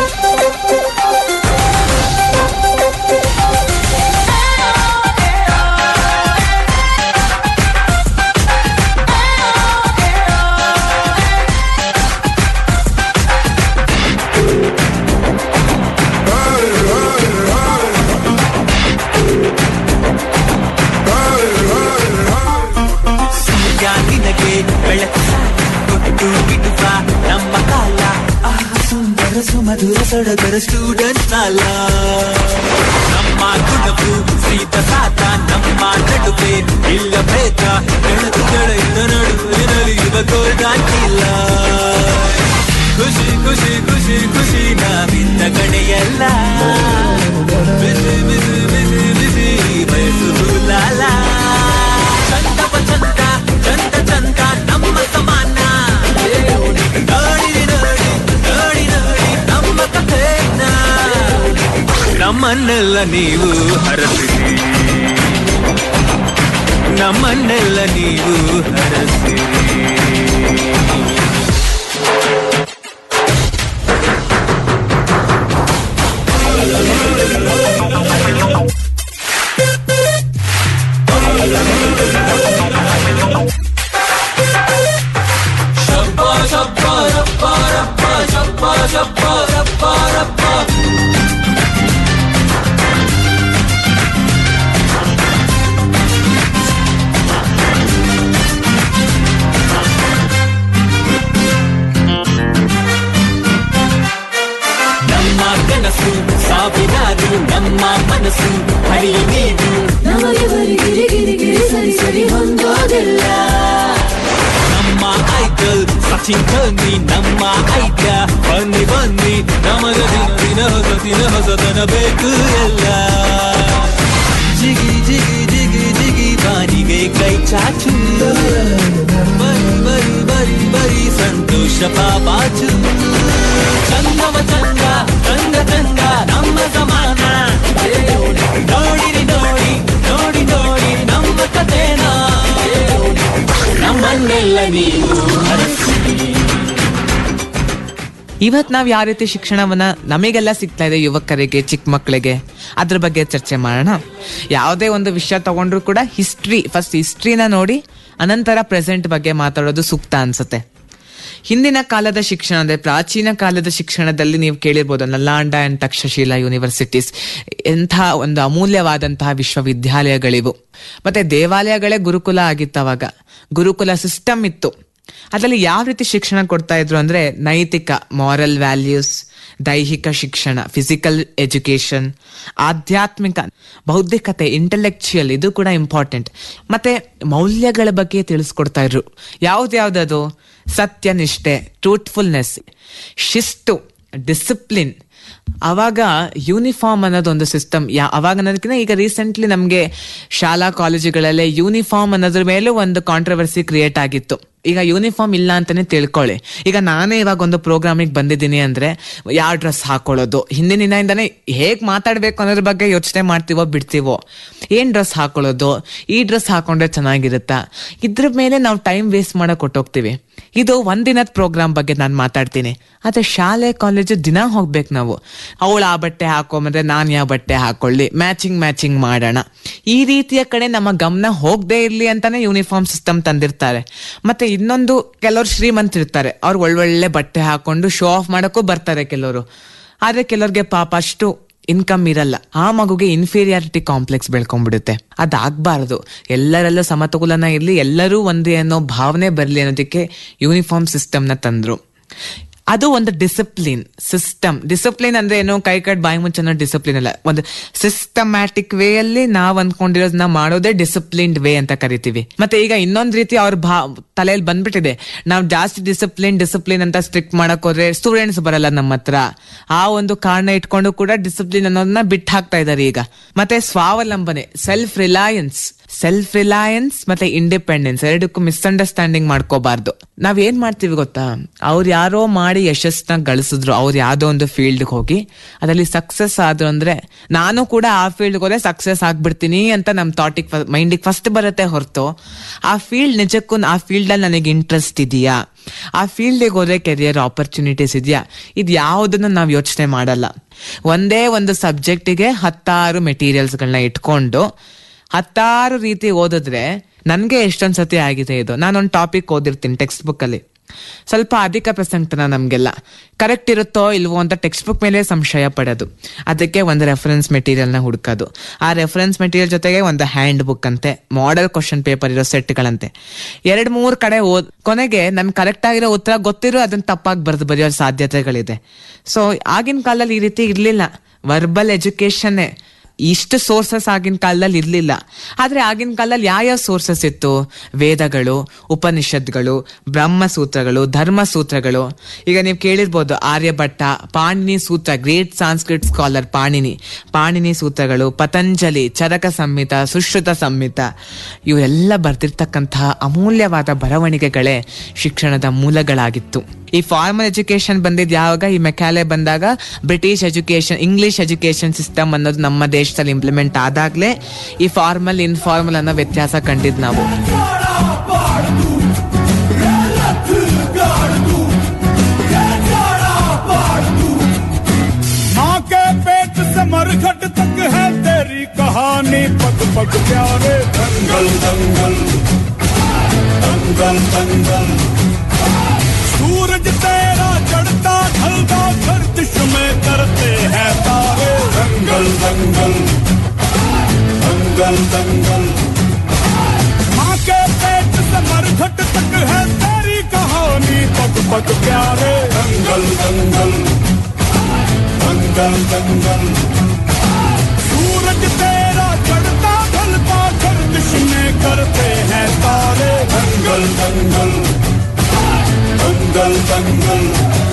ಸೂರ್ಯ ನಿನಗೆ ಬೆಳಕು ಕೊಟ್ಟು ಬಿಡುವ ನಮ್ಮ ಕಾಲ ಆ ಸುಂದರ ಸುಮಧುರ ಸಡಗರ ಸ್ಟೂಡೆಂಟ್ ಕಾಲ ನಮ್ಮ ಗುಣವು ಸೀತ ಸಾತ ನಮ್ಮ ನಡುವೆ ಇಲ್ಲ ಭೇದ ಬೆಳಕು ಕೆಳೆಯಿಂದ ನಡುವಿನಲ್ಲಿ ಇವ ಗೋಲ್ಗಾಂಟಿಲ್ಲ ಖುಷಿ ಖುಷಿ ಖುಷಿ ಖುಷಿ ನಾವಿಂದ ಕಡೆಯಲ್ಲ ಬಿಸಿ ಬಿಸಿ ಬಿಸಿ ಬಿಸಿ ಬಯಸು ಲಾಲ ಚಂದವ ಚಂದ ಚಂದ ಚಂದ ನಮ್ಮ ಸಮಾನ ನೋಡಿ ನೋಡಿ ನೋಡಿ ನೋಡಿ ನಮ್ಮ ಕಥೆನ ನಮ್ಮನ್ನೆಲ್ಲ ನೀವು ಹರಸಿರಿ ನಮ್ಮನ್ನೆಲ್ಲ ನೀವು ಹರಸಿರಿ ನಮ್ಮ ಕನಸು ಸಾವಿರಾರು ನಮ್ಮ ಮನಸ್ಸು ಹರಿ ನೀರು ನಮಗೆ ಬರಿ ಗಿರಿ ಗಿರಿ ಗಿರಿ ಸರಿ ಸರಿ ಹೊಂದೋದಿಲ್ಲ ನಮ್ಮ ಐಡಲ್ ಸಚಿನ್ ಧೋನಿ ನಮ್ಮ ಐಡ್ಯ ಬನ್ನಿ ಬನ್ನಿ ನಮಗ ದಿನ ದಿನ ಹೊಸ ದಿನ ಹೊಸತನ ಬೇಕು ಎಲ್ಲ ಜಿಗಿ ಜಿಗಿ ಜಿಗಿ ಜಿಗಿ ಬಾನಿಗೆ ಕೈ ಚಾಚು ಬರಿ ಬರಿ ಬರಿ ಬರಿ ಸಂತೋಷ ಪಾಪಾಚು ಚಂದವ ಚಂದ ಚಂದ ಚಂದ ನಮ್ಮ ಸಮಾನ ನೋಡಿರಿ ನೋಡಿ ನೋಡಿ ನೋಡಿ ನಮ್ಮ ಕಥೆನ ನಮ್ಮನ್ನೆಲ್ಲ ನೀವು ಹರಸಿ ಇವತ್ ನಾವ್ ಯಾವ ರೀತಿ ಶಿಕ್ಷಣವನ್ನ ನಮಗೆಲ್ಲ ಸಿಗ್ತಾ ಇದೆ ಯುವಕರಿಗೆ ಚಿಕ್ಕ ಮಕ್ಕಳಿಗೆ ಅದ್ರ ಬಗ್ಗೆ ಚರ್ಚೆ ಮಾಡೋಣ ಯಾವುದೇ ಒಂದು ವಿಷಯ ತಗೊಂಡ್ರು ಕೂಡ ಹಿಸ್ಟ್ರಿ ಫಸ್ಟ್ ಹಿಸ್ಟ್ರಿನ ನೋಡಿ ಅನಂತರ ಪ್ರೆಸೆಂಟ್ ಬಗ್ಗೆ ಮಾತಾಡೋದು ಸೂಕ್ತ ಅನ್ಸುತ್ತೆ ಹಿಂದಿನ ಕಾಲದ ಶಿಕ್ಷಣ ಅಂದ್ರೆ ಪ್ರಾಚೀನ ಕಾಲದ ಶಿಕ್ಷಣದಲ್ಲಿ ನೀವು ಕೇಳಿರ್ಬೋದು ನಲ್ಲಾಂಡ ಅಂಡ್ ತಕ್ಷಶಿಲಾ ಯೂನಿವರ್ಸಿಟೀಸ್ ಎಂಥ ಒಂದು ಅಮೂಲ್ಯವಾದಂತಹ ವಿಶ್ವವಿದ್ಯಾಲಯಗಳಿವು ಮತ್ತೆ ದೇವಾಲಯಗಳೇ ಗುರುಕುಲ ಆಗಿತ್ತು ಅವಾಗ ಗುರುಕುಲ ಸಿಸ್ಟಮ್ ಇತ್ತು ಅದರಲ್ಲಿ ಯಾವ ರೀತಿ ಶಿಕ್ಷಣ ಕೊಡ್ತಾ ಇದ್ರು ಅಂದ್ರೆ ನೈತಿಕ ಮಾರಲ್ ವ್ಯಾಲ್ಯೂಸ್ ದೈಹಿಕ ಶಿಕ್ಷಣ ಫಿಸಿಕಲ್ ಎಜುಕೇಶನ್ ಆಧ್ಯಾತ್ಮಿಕ ಬೌದ್ಧಿಕತೆ ಇಂಟೆಲೆಕ್ಚುಯಲ್ ಇದು ಕೂಡ ಇಂಪಾರ್ಟೆಂಟ್ ಮತ್ತೆ ಮೌಲ್ಯಗಳ ಬಗ್ಗೆ ತಿಳಿಸ್ಕೊಡ್ತಾ ಇದ್ರು ಯಾವ್ದ್ಯಾವ್ದದು ಸತ್ಯನಿಷ್ಠೆ ಟ್ರೂತ್ಫುಲ್ನೆಸ್ ಶಿಸ್ತು ಡಿಸಿಪ್ಲಿನ್ ಅವಾಗ ಯೂನಿಫಾರ್ಮ್ ಅನ್ನೋದೊಂದು ಸಿಸ್ಟಮ್ ಯಾ ಅವಾಗ ಅನ್ನೋದಕ್ಕಿಂತ ಈಗ ರೀಸೆಂಟ್ಲಿ ನಮಗೆ ಶಾಲಾ ಕಾಲೇಜುಗಳಲ್ಲೇ ಯೂನಿಫಾರ್ಮ್ ಅನ್ನೋದ್ರ ಮೇಲೂ ಒಂದು ಕಾಂಟ್ರವರ್ಸಿ ಕ್ರಿಯೇಟ್ ಆಗಿತ್ತು ಈಗ ಯೂನಿಫಾರ್ಮ್ ಇಲ್ಲ ಅಂತಾನೆ ತಿಳ್ಕೊಳ್ಳಿ ಈಗ ನಾನೇ ಇವಾಗ ಒಂದು ಪ್ರೋಗ್ರಾಮಿಗೆ ಬಂದಿದ್ದೀನಿ ಅಂದ್ರೆ ಯಾವ ಡ್ರೆಸ್ ಹಾಕೊಳ್ಳೋದು ಹಿಂದಿನ ದಿನದಿಂದಾನೇ ಹೇಗ್ ಮಾತಾಡ್ಬೇಕು ಅನ್ನೋದ್ರ ಬಗ್ಗೆ ಯೋಚನೆ ಮಾಡ್ತೀವೋ ಬಿಡ್ತೀವೋ ಏನ್ ಡ್ರೆಸ್ ಹಾಕೊಳ್ಳೋದು ಈ ಡ್ರೆಸ್ ಹಾಕೊಂಡ್ರೆ ಚೆನ್ನಾಗಿರುತ್ತಾ ಇದ್ರ ಮೇಲೆ ನಾವು ಟೈಮ್ ವೇಸ್ಟ್ ಮಾಡಕ್ ಕೊಟ್ಟೋಗ್ತೀವಿ ಇದು ಒಂದಿನದ ಪ್ರೋಗ್ರಾಮ್ ಬಗ್ಗೆ ನಾನು ಮಾತಾಡ್ತೀನಿ ಆದ್ರೆ ಶಾಲೆ ಕಾಲೇಜು ದಿನ ಹೋಗ್ಬೇಕು ನಾವು ಅವಳು ಆ ಬಟ್ಟೆ ಹಾಕೊಂಬಂದ್ರೆ ನಾನು ಯಾವ ಬಟ್ಟೆ ಹಾಕೊಳ್ಳಿ ಮ್ಯಾಚಿಂಗ್ ಮ್ಯಾಚಿಂಗ್ ಮಾಡೋಣ ಈ ರೀತಿಯ ಕಡೆ ನಮ್ಮ ಗಮನ ಹೋಗದೆ ಇರ್ಲಿ ಅಂತಾನೆ ಯೂನಿಫಾರ್ಮ್ ಸಿಸ್ಟಮ್ ತಂದಿರ್ತಾರೆ ಮತ್ತೆ ಇನ್ನೊಂದು ಕೆಲವರು ಶ್ರೀಮಂತರಿರ್ತಾರೆ ಅವ್ರು ಒಳ್ಳೊಳ್ಳೆ ಬಟ್ಟೆ ಹಾಕೊಂಡು ಶೋ ಆಫ್ ಮಾಡೋಕ್ಕೂ ಬರ್ತಾರೆ ಕೆಲವರು ಆದ್ರೆ ಕೆಲವ್ರಿಗೆ ಪಾಪ ಅಷ್ಟು ಇನ್ಕಮ್ ಇರಲ್ಲ ಆ ಮಗುಗೆ ಇನ್ಫೀರಿಯಾರಿಟಿ ಕಾಂಪ್ಲೆಕ್ಸ್ ಬೆಳ್ಕೊಂಡ್ಬಿಡುತ್ತೆ ಅದಾಗಬಾರ್ದು ಎಲ್ಲರಲ್ಲೂ ಸಮತೋಲನ ಇರಲಿ ಎಲ್ಲರೂ ಒಂದೇ ಅನ್ನೋ ಭಾವನೆ ಬರಲಿ ಅನ್ನೋದಕ್ಕೆ ಯೂನಿಫಾರ್ಮ್ ಸಿಸ್ಟಮ್ನ ತಂದ್ರು ಅದು ಒಂದು ಡಿಸಿಪ್ಲಿನ್ ಸಿಸ್ಟಮ್ ಡಿಸಿಪ್ಲಿನ್ ಅಂದ್ರೆ ಏನು ಕೈ ಕಟ್ ಬಾಯಿ ಮುಚ್ಚೋ ಡಿಸಿಪ್ಲಿನ್ ಅಲ್ಲ ಒಂದು ಸಿಸ್ಟಮ್ಯಾಟಿಕ್ ವೇ ಅಲ್ಲಿ ನಾವ್ ಅಂದ್ಕೊಂಡಿರೋದನ್ನ ಮಾಡೋದೇ ಡಿಸಿಪ್ಲಿನ್ಡ್ ವೇ ಅಂತ ಕರಿತೀವಿ ಮತ್ತೆ ಈಗ ಇನ್ನೊಂದ್ ರೀತಿ ಅವ್ರ ಭಾ ತಲೆಯಲ್ಲಿ ಬಂದ್ಬಿಟ್ಟಿದೆ ನಾವ್ ಜಾಸ್ತಿ ಡಿಸಿಪ್ಲಿನ್ ಡಿಸಿಪ್ಲಿನ್ ಅಂತ ಸ್ಟ್ರಿಕ್ಟ್ ಮಾಡಕ್ ಹೋದ್ರೆ ಸ್ಟೂಡೆಂಟ್ಸ್ ಬರಲ್ಲ ನಮ್ಮ ಹತ್ರ ಆ ಒಂದು ಕಾರಣ ಇಟ್ಕೊಂಡು ಕೂಡ ಡಿಸಿಪ್ಲಿನ್ ಅನ್ನೋದನ್ನ ಬಿಟ್ಟು ಹಾಕ್ತಾ ಇದಾರೆ ಈಗ ಮತ್ತೆ ಸ್ವಾವಲಂಬನೆ ಸೆಲ್ಫ್ ರಿಲಯನ್ಸ್ ಸೆಲ್ಫ್ ರಿಲಯನ್ಸ್ ಮತ್ತೆ ಇಂಡಿಪೆಂಡೆನ್ಸ್ ಎರಡಕ್ಕೂ ಮಿಸ್ಅಂಡರ್ಸ್ಟ್ಯಾಂಡಿಂಗ್ ಮಾಡ್ಕೋಬಾರ್ದು ನಾವ್ ಏನ್ ಮಾಡ್ತೀವಿ ಗೊತ್ತಾ ಅವ್ರು ಯಾರೋ ಮಾಡಿ ಯಶಸ್ನ ಗಳಿಸಿದ್ರು ಅವ್ರು ಯಾವ್ದೋ ಒಂದು ಫೀಲ್ಡ್ ಹೋಗಿ ಅದರಲ್ಲಿ ಸಕ್ಸಸ್ ಆದ್ರು ಅಂದ್ರೆ ನಾನು ಕೂಡ ಆ ಫೀಲ್ಡ್ ಹೋದ್ರೆ ಸಕ್ಸಸ್ ಆಗ್ಬಿಡ್ತೀನಿ ಅಂತ ನಮ್ ಥಾಟಿಗೆ ಮೈಂಡಿಗೆ ಫಸ್ಟ್ ಬರುತ್ತೆ ಹೊರತು ಆ ಫೀಲ್ಡ್ ನಿಜಕ್ಕೂ ಆ ಫೀಲ್ಡ್ ಅಲ್ಲಿ ನನಗೆ ಇಂಟ್ರೆಸ್ಟ್ ಇದೆಯಾ ಆ ಫೀಲ್ಡಿಗೆ ಹೋದ್ರೆ ಕೆರಿಯರ್ ಆಪರ್ಚುನಿಟೀಸ್ ಇದೆಯಾ ಇದು ಯಾವುದನ್ನು ನಾವು ಯೋಚನೆ ಮಾಡಲ್ಲ ಒಂದೇ ಒಂದು ಸಬ್ಜೆಕ್ಟಿಗೆ ಹತ್ತಾರು ಮೆಟೀರಿಯಲ್ಸ್ಗಳನ್ನ ಇಟ್ಕೊಂಡು ಹತ್ತಾರು ರೀತಿ ಓದಿದ್ರೆ ನನ್ಗೆ ಎಷ್ಟೊಂದ್ ಸತಿ ಆಗಿದೆ ಇದು ನಾನೊಂದು ಟಾಪಿಕ್ ಓದಿರ್ತೀನಿ ಟೆಕ್ಸ್ಟ್ ಬುಕ್ ಅಲ್ಲಿ ಸ್ವಲ್ಪ ಅಧಿಕ ಪ್ರಸಂಗತನ ನಮ್ಗೆಲ್ಲ ಕರೆಕ್ಟ್ ಇರುತ್ತೋ ಇಲ್ವೋ ಅಂತ ಟೆಕ್ಸ್ಟ್ ಬುಕ್ ಮೇಲೆ ಸಂಶಯ ಪಡೋದು ಅದಕ್ಕೆ ಒಂದು ರೆಫರೆನ್ಸ್ ಮೆಟೀರಿಯಲ್ನ ಹುಡುಕೋದು ಆ ರೆಫರೆನ್ಸ್ ಮೆಟೀರಿಯಲ್ ಜೊತೆಗೆ ಒಂದು ಹ್ಯಾಂಡ್ ಬುಕ್ ಅಂತೆ ಮಾಡೆಲ್ ಕ್ವಶನ್ ಪೇಪರ್ ಇರೋ ಸೆಟ್ಗಳಂತೆ ಎರಡ್ ಮೂರ್ ಕಡೆ ಓದ್ ಕೊನೆಗೆ ನಮ್ಗೆ ಕರೆಕ್ಟ್ ಆಗಿರೋ ಉತ್ತರ ಗೊತ್ತಿರೋ ಅದನ್ನ ತಪ್ಪಾಗಿ ಬರೆದು ಬರೆಯೋ ಸಾಧ್ಯತೆಗಳಿದೆ ಸೊ ಆಗಿನ ಕಾಲದಲ್ಲಿ ಈ ರೀತಿ ಇರ್ಲಿಲ್ಲ ವರ್ಬಲ್ ಎಜುಕೇಶನ್ ಇಷ್ಟು ಸೋರ್ಸಸ್ ಆಗಿನ ಕಾಲದಲ್ಲಿ ಇರ್ಲಿಲ್ಲ ಆದ್ರೆ ಆಗಿನ ಕಾಲದಲ್ಲಿ ಯಾವ ಸೋರ್ಸಸ್ ಇತ್ತು ವೇದಗಳು ಉಪನಿಷತ್ಗಳು ಬ್ರಹ್ಮಸೂತ್ರಗಳು ಧರ್ಮಸೂತ್ರಗಳು ಈಗ ನೀವು ಕೇಳಿರ್ಬೋದು ಆರ್ಯಭಟ್ಟ ಪಾಣಿನಿ ಸೂತ್ರ ಗ್ರೇಟ್ ಸಾಂಸ್ಕ್ರಿಟ್ ಸ್ಕಾಲರ್ ಪಾಣಿನಿ ಪಾಣಿನಿ ಸೂತ್ರಗಳು ಪತಂಜಲಿ ಚರಕ ಸಂಹಿತ ಸುಶ್ರುತ ಸಂಹಿತ ಇವೆಲ್ಲ ಬರ್ತಿರ್ತಕ್ಕಂತಹ ಅಮೂಲ್ಯವಾದ ಬರವಣಿಗೆಗಳೇ ಶಿಕ್ಷಣದ ಮೂಲಗಳಾಗಿತ್ತು ಈ ಫಾರ್ಮಲ್ ಎಜುಕೇಶನ್ ಬಂದಿದ್ ಯಾವಾಗ ಈ ಮೆಕ್ಯಾಲೆ ಬಂದಾಗ British education English education system ಅನ್ನೋದು ನಮ್ಮ ದೇಶದಲ್ಲಿ ಇಂಪ್ಲಿಮೆಂಟ್ ಆದಾಗ್ಲೇ ಈ ಫಾರ್ಮಲ್ ಇನ್ಫಾರ್ಮಲ್ ಅನ್ನೋ ವ್ಯತ್ಯಾಸ ಕಂಡಿದ್ ನಾವು माँ के पेट से मरघट तक है तेरी कहानी पग पग प्यारे दंगल दंगल दंगल दंगल सूरज तेरा चढ़ता ढलता गर्दिश में करते हैं तारे दंगल दंगल दंगल दंगल माँ के पेट से मरघट तक है तेरी कहानी पग पग प्यारे दंगल दंगल दंगल दंगल सूरज तेरा चढ़ता ढलता गर्दिश में करते हैं तारे दंगल दंगल दंगल दंगल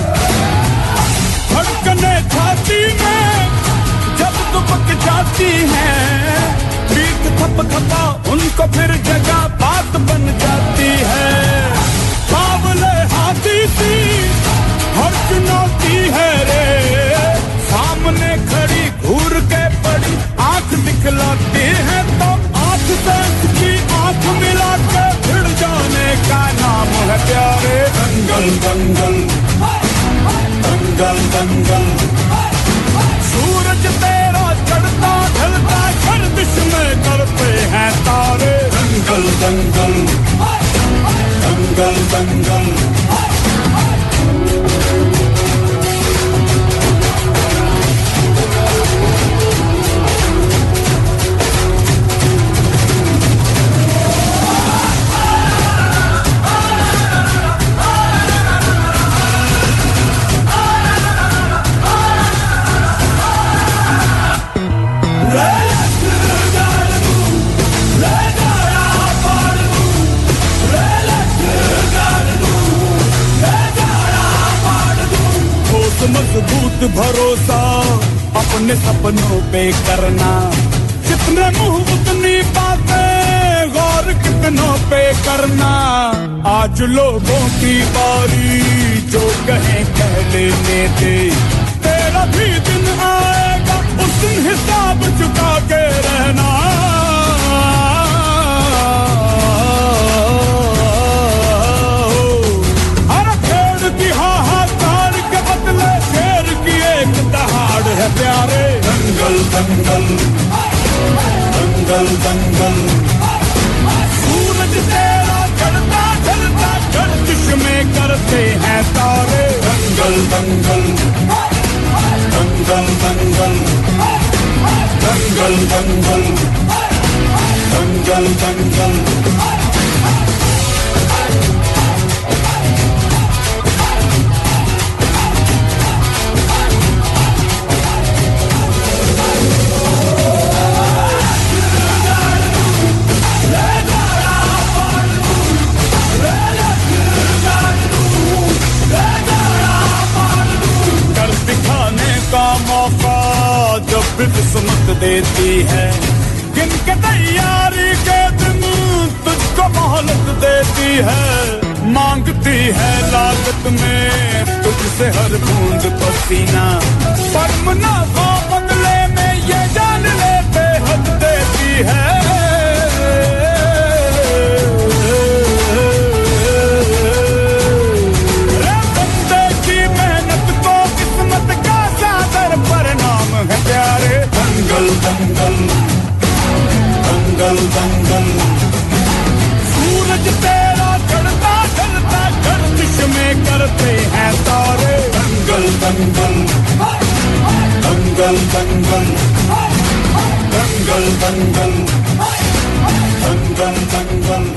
धड़कने छाती में जब दुबक जाती है पीठ थप थपा उनको फिर जगह बात बन जाती है बावले हाथी सी हर चुनौती है रे सामने खड़ी घूर के पड़ी आंख दिखलाती है तो आंख से उसकी आंख मिला के भिड़ जाने का नाम है प्यारे दंगल दंगल दंगल दंगल सूरज तेरा चढ़ता ढलता गर्दिश में करते हैं तारे दंगल दंगल दंगल दंगल ठोस मजबूत भरोसा अपने सपनों पे करना जितने मुंह उतनी बातें गौर कितनों पे करना आज लोगों की बारी जो कहे कह लेने दे तेरा भी दिन आएगा उस दिन हिसाब चुका के रहना दंगल दंगल दंगल सूरज तेरा चढ़ता चढ़ता गर्दिश में करते हैं तारे दंगल दंगल दंगल दंगल दंगल दंगल दंगल दंगल कर दिखाने का मौका जब भी किस्मत देती है गिन के तैयारी के दिन तुझको मोहलत देती है मांगती है लागत में तुझसे हर बूंद पसीना पर मुनाफा बदले में ये जान लेते हद देती है बंदे की मेहनत को किस्मत का सागर परिणाम है प्यारे दंगल दंगल दंगल दंगल सूरज तेरा चढ़ता चढ़ता गर्दिश में करते हैं तारे दंगल दंगल दंगल दंगल दंगल दंगल दंगल दंगल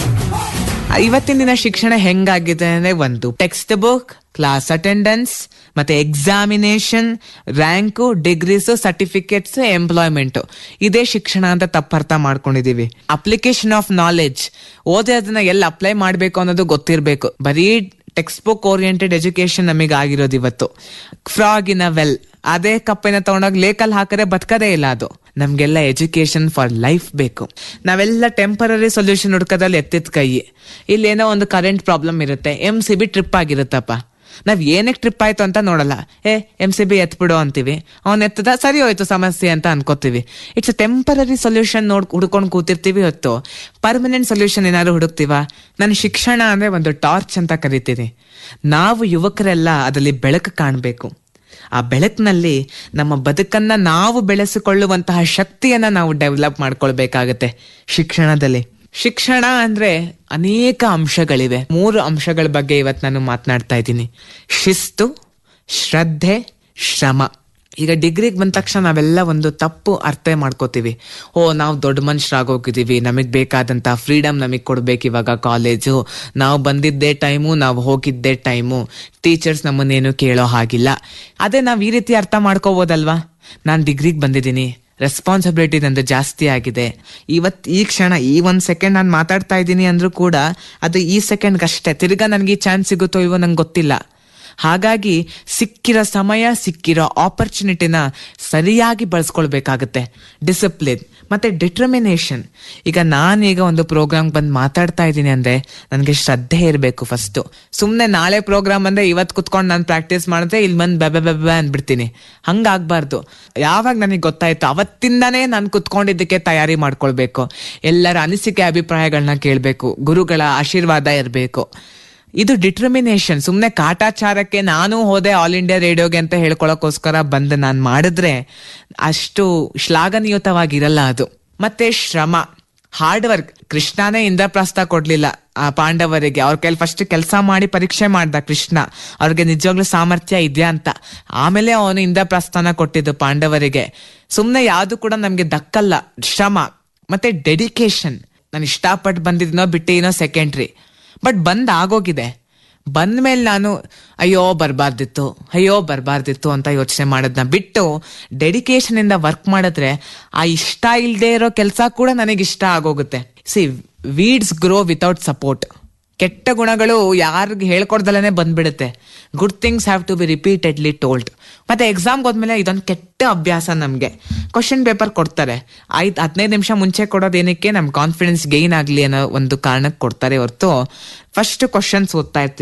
ಇವತ್ತಿನ ದಿನ ಶಿಕ್ಷಣ ಹೆಂಗಾಗಿದೆ ಅಂದ್ರೆ ಒಂದು ಟೆಕ್ಸ್ಟ್ ಬುಕ್ ಕ್ಲಾಸ್ ಅಟೆಂಡೆನ್ಸ್ ಮತ್ತೆ examination rank degrees certificates employment ಇದೇ ಶಿಕ್ಷಣ ಅಂತ ತಪ್ಪರ್ಥ ಮಾಡ್ಕೊಂಡಿದೀವಿ ಅಪ್ಲಿಕೇಶನ್ ಆಫ್ ನಾಲೆಡ್ಜ್ ಓದಿ ಅದನ್ನ ಎಲ್ಲಿ ಅಪ್ಲೈ ಮಾಡ್ಬೇಕು ಅನ್ನೋದು ಗೊತ್ತಿರ್ಬೇಕು ಬರೀ ಟೆಕ್ಸ್ಟ್ ಬುಕ್ ಓರಿಯೆಂಟೆಡ್ ಎಜುಕೇಶನ್ ನಮಗೆ ಆಗಿರೋದು ಇವತ್ತು ಫ್ರಾಗ್ ಇನ್ ಅ ವೆಲ್ ಅದೇ ಕಪ್ಪಿನ ತಗೊಂಡೋಗಿ ಲೇಕಲ್ ಹಾಕರೆ ಬದುಕದೇ ಇಲ್ಲ ಅದು ನಮ್ಗೆಲ್ಲ ಎಜುಕೇಶನ್ ಫಾರ್ ಲೈಫ್ ಬೇಕು ನಾವೆಲ್ಲ ಟೆಂಪರರಿ ಸೊಲ್ಯೂಷನ್ ಹುಡ್ಕೋದ್ರಲ್ಲಿ ಎತ್ತಿದ ಕೈ ಇಲ್ಲೇನೋ ಒಂದು ಕರೆಂಟ್ ಪ್ರಾಬ್ಲಮ್ ಇರುತ್ತೆ ಎಂ ಸಿ ಬಿ ಟ್ರಿಪ್ ಆಗಿರುತ್ತಪ್ಪ ನಾವ್ ಏನಕ್ಕೆ ಟ್ರಿಪ್ ಆಯ್ತು ಅಂತ ನೋಡಲ್ಲ ಏ ಎಂ ಸಿ ಬಿ ಎತ್ಬಿಡು ಅಂತೀವಿ ಅವ್ನ್ ಎತ್ತದ ಸರಿ ಹೋಯ್ತು ಸಮಸ್ಯೆ ಅಂತ ಅನ್ಕೋತೀವಿ ಇಟ್ಸ್ ಟೆಂಪರರಿ ಸೊಲ್ಯೂಷನ್ ನೋಡ್ ಹುಡ್ಕೊಂಡು ಕೂತಿರ್ತೀವಿ ಹೊತ್ತು ಪರ್ಮನೆಂಟ್ ಸೊಲ್ಯೂಷನ್ ಏನಾದ್ರು ಹುಡುಕ್ತೀವ ನನ್ನ ಶಿಕ್ಷಣ ಅಂದ್ರೆ ಒಂದು ಟಾರ್ಚ್ ಅಂತ ಕರಿತೀನಿ ನಾವು ಯುವಕರೆಲ್ಲ ಅದರಲ್ಲಿ ಬೆಳಕು ಕಾಣಬೇಕು ಆ ಬೆಳಕಿನಲ್ಲಿ ನಮ್ಮ ಬದುಕನ್ನ ನಾವು ಬೆಳೆಸಿಕೊಳ್ಳುವಂತಹ ಶಕ್ತಿಯನ್ನ ನಾವು ಡೆವಲಪ್ ಮಾಡ್ಕೊಳ್ಬೇಕಾಗತ್ತೆ ಶಿಕ್ಷಣದಲ್ಲಿ ಶಿಕ್ಷಣ ಅಂದ್ರೆ ಅನೇಕ ಅಂಶಗಳಿವೆ ಮೂರು ಅಂಶಗಳ ಬಗ್ಗೆ ಇವತ್ತು ನಾನು ಮಾತನಾಡ್ತಾ ಇದ್ದೀನಿ ಶಿಸ್ತು ಶ್ರದ್ಧೆ ಶ್ರಮ ಈಗ ಡಿಗ್ರಿಗೆ ಬಂದ ತಕ್ಷಣ ನಾವೆಲ್ಲ ಒಂದು ತಪ್ಪು ಅರ್ಥ ಮಾಡ್ಕೋತೀವಿ ಓ ನಾವು ದೊಡ್ಡ ಮನುಷ್ಯರಾಗೋಗಿದ್ದೀವಿ ನಮಗೆ ಬೇಕಾದಂತ ಫ್ರೀಡಮ್ ನಮಗೆ ಕೊಡ್ಬೇಕು ಇವಾಗ ಕಾಲೇಜು ನಾವು ಬಂದಿದ್ದೇ ಟೈಮು ನಾವು ಹೋಗಿದ್ದೇ ಟೈಮು ಟೀಚರ್ಸ್ ನಮ್ಮನ್ನೇನು ಕೇಳೋ ಹಾಗಿಲ್ಲ ಅದೇ ನಾವು ಈ ರೀತಿ ಅರ್ಥ ಮಾಡ್ಕೋಬೋದಲ್ವಾ ನಾನು ಡಿಗ್ರಿಗೆ ಬಂದಿದ್ದೀನಿ ರೆಸ್ಪಾನ್ಸಿಬಿಲಿಟಿ ನಂದು ಜಾಸ್ತಿ ಆಗಿದೆ ಇವತ್ ಈ ಕ್ಷಣ ಈ ಒಂದ್ ಸೆಕೆಂಡ್ ನಾನು ಮಾತಾಡ್ತಾ ಇದ್ದೀನಿ ಅಂದ್ರೂ ಕೂಡ ಅದು ಈ ಸೆಕೆಂಡ್ ಅಷ್ಟೇ ತಿರ್ಗಾ ನನ್ಗೆ ಈ ಚಾನ್ಸ್ ಸಿಗುತ್ತೋ ಇವೋ ನಂಗೆ ಗೊತ್ತಿಲ್ಲ ಹಾಗಾಗಿ ಸಿಕ್ಕಿರೋ ಸಮಯ ಸಿಕ್ಕಿರೋ ಆಪರ್ಚುನಿಟಿನ ಸರಿಯಾಗಿ ಬಳಸ್ಕೊಳ್ಬೇಕಾಗತ್ತೆ ಡಿಸಿಪ್ಲಿನ್ ಮತ್ತೆ ಡಿಟರ್ಮಿನೇಷನ್ ಈಗ ನಾನೀಗ ಒಂದು ಪ್ರೋಗ್ರಾಮ್ ಬಂದು ಮಾತಾಡ್ತಾ ಇದ್ದೀನಿ ಅಂದ್ರೆ ನನಗೆ ಶ್ರದ್ಧೆ ಇರಬೇಕು ಫಸ್ಟ್ ಸುಮ್ಮನೆ ನಾಳೆ ಪ್ರೋಗ್ರಾಮ್ ಅಂದ್ರೆ ಇವತ್ತು ಕುತ್ಕೊಂಡು ನಾನು ಪ್ರಾಕ್ಟೀಸ್ ಮಾಡಿದ್ರೆ ಇಲ್ಲಿ ಬಂದು ಬೆಬೆ ಬೆಬೆ ಅಂದ್ಬಿಡ್ತೀನಿ ಹಂಗಾಗ್ಬಾರ್ದು ಯಾವಾಗ ನನಗೆ ಗೊತ್ತಾಯ್ತು ಅವತ್ತಿಂದಾನೇ ನಾನು ಕುತ್ಕೊಂಡಿದ್ದಕ್ಕೆ ತಯಾರಿ ಮಾಡ್ಕೊಳ್ಬೇಕು ಎಲ್ಲರ ಅನಿಸಿಕೆ ಅಭಿಪ್ರಾಯಗಳನ್ನ ಕೇಳಬೇಕು ಗುರುಗಳ ಆಶೀರ್ವಾದ ಇರಬೇಕು ಇದು ಡಿಟರ್ಮಿನೇಷನ್ ಸುಮ್ಮನೆ ಕಾಟಾಚಾರಕ್ಕೆ ನಾನು ಹೋದೆ ಆಲ್ ಇಂಡಿಯಾ ರೇಡಿಯೋಗೆ ಅಂತ ಹೇಳ್ಕೊಳಕ್ಕೋಸ್ಕರ ಬಂದು ನಾನು ಮಾಡಿದ್ರೆ ಅಷ್ಟು ಶ್ಲಾಘನೀಯತವಾಗಿರಲ್ಲ ಅದು ಮತ್ತೆ ಶ್ರಮ ಹಾರ್ಡ್ ವರ್ಕ್ ಕೃಷ್ಣನೇ ಇಂದ್ರಪ್ರಸ್ಥ ಕೊಡ್ಲಿಲ್ಲ ಆ ಪಾಂಡವರಿಗೆ ಅವ್ರ ಕೈಲಿ ಫಸ್ಟ್ ಕೆಲಸ ಮಾಡಿ ಪರೀಕ್ಷೆ ಮಾಡ್ದ ಕೃಷ್ಣ ಅವ್ರಿಗೆ ನಿಜವಾಗ್ಲೂ ಸಾಮರ್ಥ್ಯ ಇದೆಯಾ ಅಂತ ಆಮೇಲೆ ಅವನು ಇಂದ್ರಪ್ರಸ್ಥಾನ ಕೊಟ್ಟಿದ್ದು ಪಾಂಡವರಿಗೆ ಸುಮ್ಮನೆ ಯಾವುದು ಕೂಡ ನಮ್ಗೆ ದಕ್ಕಲ್ಲ ಶ್ರಮ ಮತ್ತೆ ಡೆಡಿಕೇಶನ್ ನಾನು ಇಷ್ಟಪಟ್ಟು ಬಂದಿದ್ದೀನೋ ಬಿಟ್ಟಿನೋ ಸೆಕೆಂಡ್ರಿ ಬಟ್ ಬಂದ್ ಆಗೋಗಿದೆ ಬಂದ್ಮೇಲೆ ನಾನು ಅಯ್ಯೋ ಬರಬಾರ್ದಿತ್ತು ಅಯ್ಯೋ ಬರಬಾರ್ದಿತ್ತು ಅಂತ ಯೋಚನೆ ಮಾಡೋದನ್ನ ಬಿಟ್ಟು ಡೆಡಿಕೇಶನ್ ಇಂದ ವರ್ಕ್ ಮಾಡಿದ್ರೆ ಆ ಇಷ್ಟ ಇಲ್ಲದೆ ಇರೋ ಕೆಲಸ ಕೂಡ ನನಗೆ ಇಷ್ಟ ಆಗೋಗುತ್ತೆ see weeds grow without support ಕೆಟ್ಟ ಗುಣಗಳು ಯಾರಿಗೆ ಹೇಳ್ಕೊಡ್ದಲೇ ಬಂದ್ಬಿಡುತ್ತೆ good things have to be repeatedly told ಮತ್ತೆ ಎಕ್ಸಾಮ್ಗೆ ಹೋದ್ಮೇಲೆ ಇದೊಂದು ಕೆಟ್ಟ ಅಭ್ಯಾಸ ನಮಗೆ ಕ್ವಶನ್ ಪೇಪರ್ ಕೊಡ್ತಾರೆ ಐದು ಹದಿನೈದು ನಿಮಿಷ ಮುಂಚೆ ಕೊಡೋದೇನಕ್ಕೆ ನಮ್ ಕಾನ್ಫಿಡೆನ್ಸ್ ಗೈನ್ ಆಗಲಿ ಅನ್ನೋ ಒಂದು ಕಾರಣಕ್ಕೆ ಕೊಡ್ತಾರೆ ಹೊರತು ಫಸ್ಟ್ ಕ್ವಶನ್ಸ್ ಓದ್ತಾ ಇರ್ತೀವಿ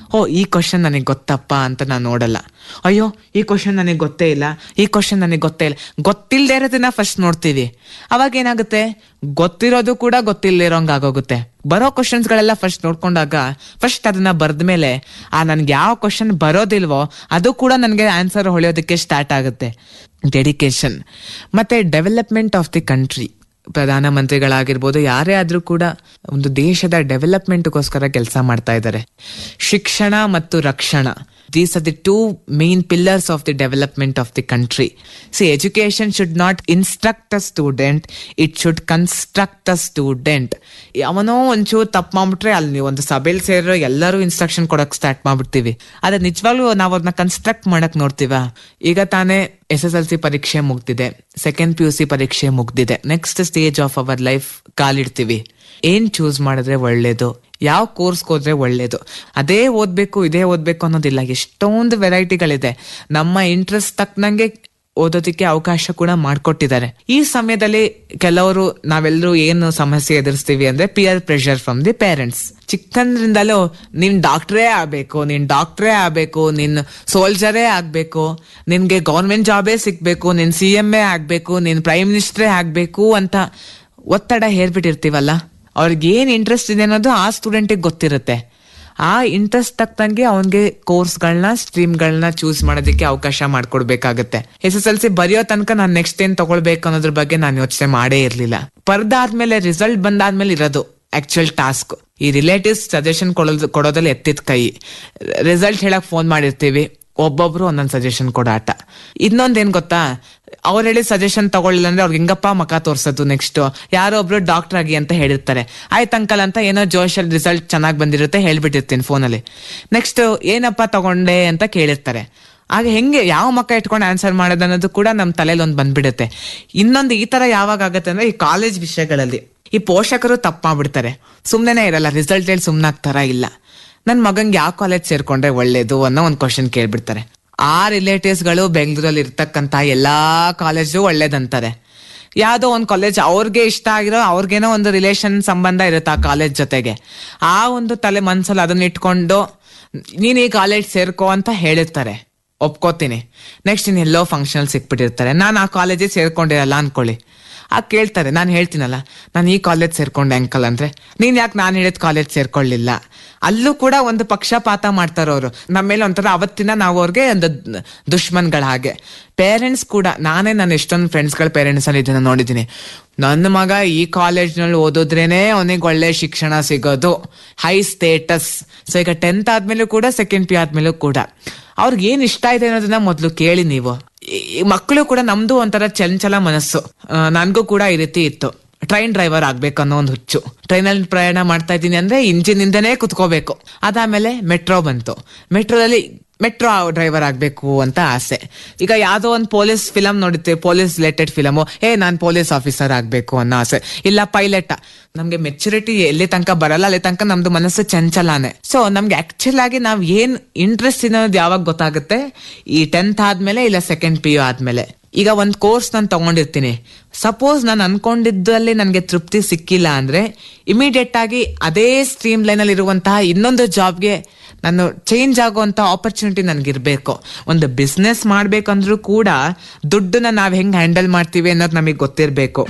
ಓ ಈ ಕ್ವಶನ್ ನನಗೆ ಗೊತ್ತಪ್ಪ ಅಂತ ನಾನು ನೋಡಲ್ಲ ಅಯ್ಯೋ ಈ ಕ್ವಶನ್ ನನಗೆ ಗೊತ್ತೇ ಇಲ್ಲ ಈ ಕ್ವಶನ್ ನನಗೆ ಗೊತ್ತೇ ಇಲ್ಲ ಗೊತ್ತಿಲ್ಲದೆ ಇರೋದನ್ನ ಫಸ್ಟ್ ನೋಡ್ತೀವಿ ಅವಾಗ ಏನಾಗುತ್ತೆ ಗೊತ್ತಿರೋದು ಕೂಡ ಗೊತ್ತಿಲ್ಲದಿರೋಂಗ್ ಆಗೋಗುತ್ತೆ ಬರೋ ಕ್ವಶನ್ಸ್ ಗಳೆಲ್ಲ ಫಸ್ಟ್ ನೋಡ್ಕೊಂಡಾಗ ಫಸ್ಟ್ ಅದನ್ನ ಬರ್ದ ಮೇಲೆ ಆ ನನ್ಗೆ ಯಾವ ಕ್ವಶನ್ ಬರೋದಿಲ್ವೋ ಅದು ಕೂಡ ನನಗೆ ಆನ್ಸರ್ ಹೊಳೆಯೋದಕ್ಕೆ ಸ್ಟಾರ್ಟ್ ಆಗುತ್ತೆ ಡೆಡಿಕೇಶನ್ ಮತ್ತೆ ಡೆವಲಪ್ಮೆಂಟ್ ಆಫ್ ದಿ ಕಂಟ್ರಿ ಪ್ರಧಾನಮಂತ್ರಿಗಳಾಗಿರ್ಬೋದು ಯಾರೇ ಆದ್ರೂ ಕೂಡ ಒಂದು ದೇಶದ ಡೆವಲಪ್ಮೆಂಟ್ಗೋಸ್ಕರ ಕೆಲಸ ಮಾಡ್ತಾ ಇದ್ದಾರೆ ಶಿಕ್ಷಣ ಮತ್ತು ರಕ್ಷಣಾ these are the two main pillars of the development of the country see education should not instruct a student it should construct a student ಅವನೋ ಒಂಚೂರು ತಪ್ಪು ಮಾಡ್ಬಿಟ್ರೆ ಅಲ್ಲಿ ನೀವು ಒಂದು ಸಭೆಯಲ್ಲಿ ಸೇರೋ ಎಲ್ಲರೂ ಇನ್ಸ್ಟ್ರಕ್ಷನ್ ಕೊಡಕ್ ಸ್ಟಾರ್ಟ್ ಮಾಡ್ಬಿಡ್ತೀವಿ ಆದ್ರೆ ನಿಜವಾಗ್ಲೂ ನಾವು ಅದನ್ನ ಕನ್ಸ್ಟ್ರಕ್ಟ್ ಮಾಡಕ್ ನೋಡ್ತೀವ ಈಗ ತಾನೇ ಎಸ್ ಎಸ್ ಎಲ್ ಸಿ ಪರೀಕ್ಷೆ ಮುಗ್ದಿದೆ ಸೆಕೆಂಡ್ ಪಿ ಯು ಸಿ ಪರೀಕ್ಷೆ ಮುಗ್ದಿದೆ next stage of our life ಕಾಲಿಡ್ತೀವಿ ಏನ್ ಚೂಸ್ ಮಾಡಿದ್ರೆ ಒಳ್ಳೇದು ಯಾವ ಕೋರ್ಸ್ ಹೋದ್ರೆ ಒಳ್ಳೇದು ಅದೇ ಓದ್ಬೇಕು ಇದೇ ಓದ್ಬೇಕು ಅನ್ನೋದಿಲ್ಲ ಎಷ್ಟೊಂದು ವೆರೈಟಿಗಳಿದೆ ನಮ್ಮ ಇಂಟ್ರೆಸ್ಟ್ ತಕ್ಕನಂಗೆ ಓದೋದಕ್ಕೆ ಅವಕಾಶ ಕೂಡ ಮಾಡ್ಕೊಟ್ಟಿದ್ದಾರೆ ಈ ಸಮಯದಲ್ಲಿ ಕೆಲವರು ನಾವೆಲ್ಲರೂ ಏನು ಸಮಸ್ಯೆ ಎದುರಿಸ್ತೀವಿ ಅಂದ್ರೆ peer pressure from the parents ಚಿಕ್ಕಂದ್ರಿಂದಲೂ ನೀನ್ ಡಾಕ್ಟ್ರೇ ಆಗ್ಬೇಕು ನೀನ್ ಡಾಕ್ಟ್ರೇ ಆಗ್ಬೇಕು ನೀನ್ ಸೋಲ್ಜರೇ ಆಗ್ಬೇಕು ನಿನ್ಗೆ ಗೌರ್ಮೆಂಟ್ ಜಾಬೇ ಸಿಗ್ಬೇಕು ನೀನ್ ಸಿ ಎಂ ಎ ಆಗ್ಬೇಕು ನೀನ್ ಪ್ರೈಮ್ ಮಿನಿಸ್ಟ್ರೇ ಆಗ್ಬೇಕು ಅಂತ ಒತ್ತಡ ಹೇರ್ಬಿಟ್ಟಿರ್ತೀವಲ್ಲ ಅವ್ರಿಗೆ ಏನ್ ಇಂಟ್ರೆಸ್ಟ್ ಇದೆ ಅನ್ನೋದು ಆ ಸ್ಟೂಡೆಂಟಿಗೆ ಗೊತ್ತಿರುತ್ತೆ ಆ ಇಂಟ್ರೆಸ್ಟ್ ತಕ್ಕಂಗೆ ಅವನ್ಗೆ ಕೋರ್ಸ್ಗಳನ್ನ ಸ್ಟ್ರೀಮ್ಗಳನ್ನ ಚೂಸ್ ಮಾಡೋದಕ್ಕೆ ಅವಕಾಶ ಮಾಡ್ಕೊಡ್ಬೇಕಾಗತ್ತೆ ಎಸ್ ಎಸ್ ಎಲ್ ಸಿ ಬರೆಯೋ ತನಕ ನಾನು ನೆಕ್ಸ್ಟ್ ಏನ್ ತಗೊಳ್ಬೇಕು ಅನ್ನೋದ್ರ ಬಗ್ಗೆ ನಾನು ಯೋಚನೆ ಮಾಡೇ ಇರ್ಲಿಲ್ಲ ಪರ್ದಾದ್ಮೇಲೆ ರಿಸಲ್ಟ್ ಬಂದಾದ್ಮೇಲೆ ಇರೋದು ಆಕ್ಚುಯಲ್ ಟಾಸ್ಕ್ ಈ ರಿಲೇಟಿವ್ಸ್ ಸಜೆಷನ್ ಕೊಡೋದು ಕೊಡೋದ್ರಲ್ಲಿ ಎತ್ತಿದ ಕೈ ರಿಸಲ್ಟ್ ಹೇಳಕ್ ಫೋನ್ ಮಾಡಿರ್ತೀವಿ ಒಬ್ಬೊಬ್ರು ಒಂದೊಂದ್ ಸಜೆಷನ್ ಕೊಡೋ ಆಟ ಇನ್ನೊಂದೇನ್ ಗೊತ್ತಾ ಅವ್ರು ಹೇಳಿ ಸಜೆಷನ್ ತಗೊಳ್ಳಿಲ್ಲ ಅಂದ್ರೆ ಅವ್ರಿಗೆ ಹೆಂಗಪ್ಪ ಮಕ ತೋರ್ಸೋದು ನೆಕ್ಸ್ಟ್ ಯಾರೋ ಒಬ್ರು ಡಾಕ್ಟರ್ ಆಗಿ ಅಂತ ಹೇಳಿರ್ತಾರೆ ಆಯ್ತು ಅಂಕಲ್ ಅಂತ ಏನೋ ಜೋಶಲ್ ರಿಸಲ್ಟ್ ಚೆನ್ನಾಗಿ ಬಂದಿರುತ್ತೆ ಹೇಳ್ಬಿಟ್ಟಿರ್ತೀನಿ ಫೋನಲ್ಲಿ ನೆಕ್ಸ್ಟ್ ಏನಪ್ಪ ತಗೊಂಡೆ ಅಂತ ಕೇಳಿರ್ತಾರೆ ಆಗ ಹೆಂಗೆ ಯಾವ ಮಕ್ಕ ಇಟ್ಕೊಂಡು ಆನ್ಸರ್ ಮಾಡೋದು ಅನ್ನೋದು ಕೂಡ ನಮ್ ತಲೆಯಲ್ಲಿ ಒಂದು ಬಂದ್ಬಿಡುತ್ತೆ ಇನ್ನೊಂದು ಈ ತರ ಯಾವಾಗ ಆಗತ್ತೆ ಅಂದ್ರೆ ಈ ಕಾಲೇಜ್ ವಿಷಯಗಳಲ್ಲಿ ಈ ಪೋಷಕರು ತಪ್ಪು ಮಾಡ್ಬಿಡ್ತಾರೆ ಸುಮ್ನೆನೆ ಇರಲ್ಲ ರಿಸಲ್ಟ್ ಹೇಳಿ ಸುಮ್ನಾಗ್ತಾರ ಇಲ್ಲ ನನ್ ಮಗಂಗೆ ಯಾವ ಕಾಲೇಜ್ ಸೇರ್ಕೊಂಡ್ರೆ ಒಳ್ಳೇದು ಅನ್ನೋ ಒಂದು ಕ್ವಶನ್ ಕೇಳ್ಬಿಡ್ತಾರೆ ಆ ರಿಲೇಟಿವ್ಸ್ ಗಳು ಬೆಂಗಳೂರಲ್ಲಿ ಇರ್ತಕ್ಕಂತ ಎಲ್ಲಾ ಕಾಲೇಜು ಒಳ್ಳೇದಂತಾರೆ ಯಾವ್ದೋ ಒಂದು ಕಾಲೇಜ್ ಅವ್ರಿಗೆ ಇಷ್ಟ ಆಗಿರೋ ಅವ್ರಿಗೇನೋ ಒಂದು ರಿಲೇಷನ್ ಸಂಬಂಧ ಇರುತ್ತೆ ಆ ಕಾಲೇಜ್ ಜೊತೆಗೆ ಆ ಒಂದು ತಲೆ ಮನ್ಸಲ್ಲಿ ಅದನ್ನ ಇಟ್ಕೊಂಡು ನೀನ್ ಈ ಕಾಲೇಜ್ ಸೇರ್ಕೋ ಅಂತ ಹೇಳಿರ್ತಾರೆ ಒಪ್ಕೋತೀನಿ ನೆಕ್ಸ್ಟ್ ಇನ್ ಎಲ್ಲೋ ಫಂಕ್ಷನ್ ಸಿಕ್ಬಿಟ್ಟಿರ್ತಾರೆ ನಾನು ಆ ಕಾಲೇಜಿಗೆ ಸೇರ್ಕೊಂಡಿರಲ್ಲ ಅನ್ಕೊಳ್ಳಿ ಆ ಕೇಳ್ತಾರೆ ನಾನು ಹೇಳ್ತೀನಲ್ಲ ನಾನು ಈ ಕಾಲೇಜ್ ಸೇರ್ಕೊಂಡೆ ಅಂಕಲ್ ಅಂದ್ರೆ ನೀನ್ ಯಾಕೆ ನಾನು ಹೇಳಿದ ಕಾಲೇಜ್ ಸೇರ್ಕೊಳ್ಳಿಲ್ಲ ಅಲ್ಲೂ ಕೂಡ ಒಂದು ಪಕ್ಷಪಾತ ಮಾಡ್ತಾರ ಅವರು ನಮ್ಮ ಮೇಲೆ ಒಂಥರ ಅವತ್ತಿನ ನಾವು ಅವ್ರಿಗೆ ಒಂದು ದುಶ್ಮನ್ಗಳ ಹಾಗೆ ಪೇರೆಂಟ್ಸ್ ಕೂಡ ನಾನೇ ನಾನು ಎಷ್ಟೊಂದು ಫ್ರೆಂಡ್ಸ್ಗಳ ಪೇರೆಂಟ್ಸ್ ಅಲ್ಲಿ ಇದನ್ನ ನೋಡಿದ್ದೀನಿ ನನ್ನ ಮಗ ಈ ಕಾಲೇಜ್ನಲ್ಲಿ ಓದಿದ್ರೇನೆ ಅವನಿಗೆ ಒಳ್ಳೆ ಶಿಕ್ಷಣ ಸಿಗೋದು ಹೈ ಸ್ಟೇಟಸ್ ಸೊ ಈಗ ಟೆಂತ್ ಆದ್ಮೇಲೂ ಕೂಡ ಸೆಕೆಂಡ್ ಪಿ ಆದ್ಮೇಲೂ ಕೂಡ ಅವ್ರಿಗೆ ಏನ್ ಇಷ್ಟ ಇದೆ ಅನ್ನೋದನ್ನ ಮೊದ್ಲು ಕೇಳಿ ನೀವು ಈ ಮಕ್ಕಳು ಕೂಡ ನಮ್ದು ಒಂಥರ ಚಂಚಲ ಮನಸ್ಸು ನನ್ಗೂ ಕೂಡ ಈ ರೀತಿ ಇತ್ತು ಟ್ರೈನ್ ಡ್ರೈವರ್ ಆಗ್ಬೇಕು ಅನ್ನೋ ಒಂದು ಹುಚ್ಚು ಟ್ರೈನಲ್ಲಿ ಪ್ರಯಾಣ ಮಾಡ್ತಾ ಇದ್ದೀನಿ ಅಂದ್ರೆ ಇಂಜಿನ್ ಇಂದನೇ ಕುತ್ಕೋಬೇಕು ಅದಾದ್ಮೇಲೆ ಮೆಟ್ರೋ ಬಂತು ಮೆಟ್ರೋದಲ್ಲಿ ಮೆಟ್ರೋ ಡ್ರೈವರ್ ಆಗ್ಬೇಕು ಅಂತ ಆಸೆ ಈಗ ಯಾವ್ದೋ ಒಂದು ಪೊಲೀಸ್ ಫಿಲಮ್ ನೋಡುತ್ತೆ ಪೊಲೀಸ್ ರಿಲೇಟೆಡ್ ಫಿಲಮು ಏ ನಾನ್ ಪೊಲೀಸ್ ಆಫೀಸರ್ ಆಗ್ಬೇಕು ಅನ್ನೋ ಆಸೆ ಇಲ್ಲ ಪೈಲಟ್ ನಮ್ಗೆ ಮೆಚುರಿಟಿ ಎಲ್ಲಿ ತನಕ ಬರಲ್ಲ ಅಲ್ಲಿ ತನಕ ನಮ್ದು ಮನಸ್ಸು ಚಂಚಲಾನೆ ಸೊ ನಮ್ಗೆ ಆಕ್ಚುಲ್ ಆಗಿ ನಾವ್ ಏನ್ ಇಂಟ್ರೆಸ್ಟ್ ಅನ್ನೋದು ಯಾವಾಗ ಗೊತ್ತಾಗುತ್ತೆ ಈ ಟೆಂತ್ ಆದ್ಮೇಲೆ ಇಲ್ಲ ಸೆಕೆಂಡ್ ಪಿ ಯು ಆದ್ಮೇಲೆ ಈಗ ಒಂದ್ ಕೋರ್ಸ್ ನಾನು ತಗೊಂಡಿರ್ತೀನಿ ಸಪೋಸ್ ನಾನು ಅನ್ಕೊಂಡಿದ್ದಲ್ಲಿ ನನಗೆ ತೃಪ್ತಿ ಸಿಕ್ಕಿಲ್ಲ ಅಂದ್ರೆ ಇಮಿಡಿಯೇಟ್ ಆಗಿ ಅದೇ ಸ್ಟ್ರೀಮ್ ಲೈನ್ ಅಲ್ಲಿ ಇರುವಂತಹ ಇನ್ನೊಂದು ಜಾಬ್ಗೆ ನಾನು ಚೇಂಜ್ ಆಗುವಂತ ಆಪರ್ಚುನಿಟಿ ನನಗಿರ್ಬೇಕು ಒಂದು ಬಿಸ್ನೆಸ್ ಮಾಡ್ಬೇಕಂದ್ರೂ ಕೂಡ ದುಡ್ಡನ್ನ ನಾವ್ ಹೆಂಗ್ ಹ್ಯಾಂಡಲ್ ಮಾಡ್ತೀವಿ ಅನ್ನೋದು ನಮಗೆ ಗೊತ್ತಿರ್ಬೇಕು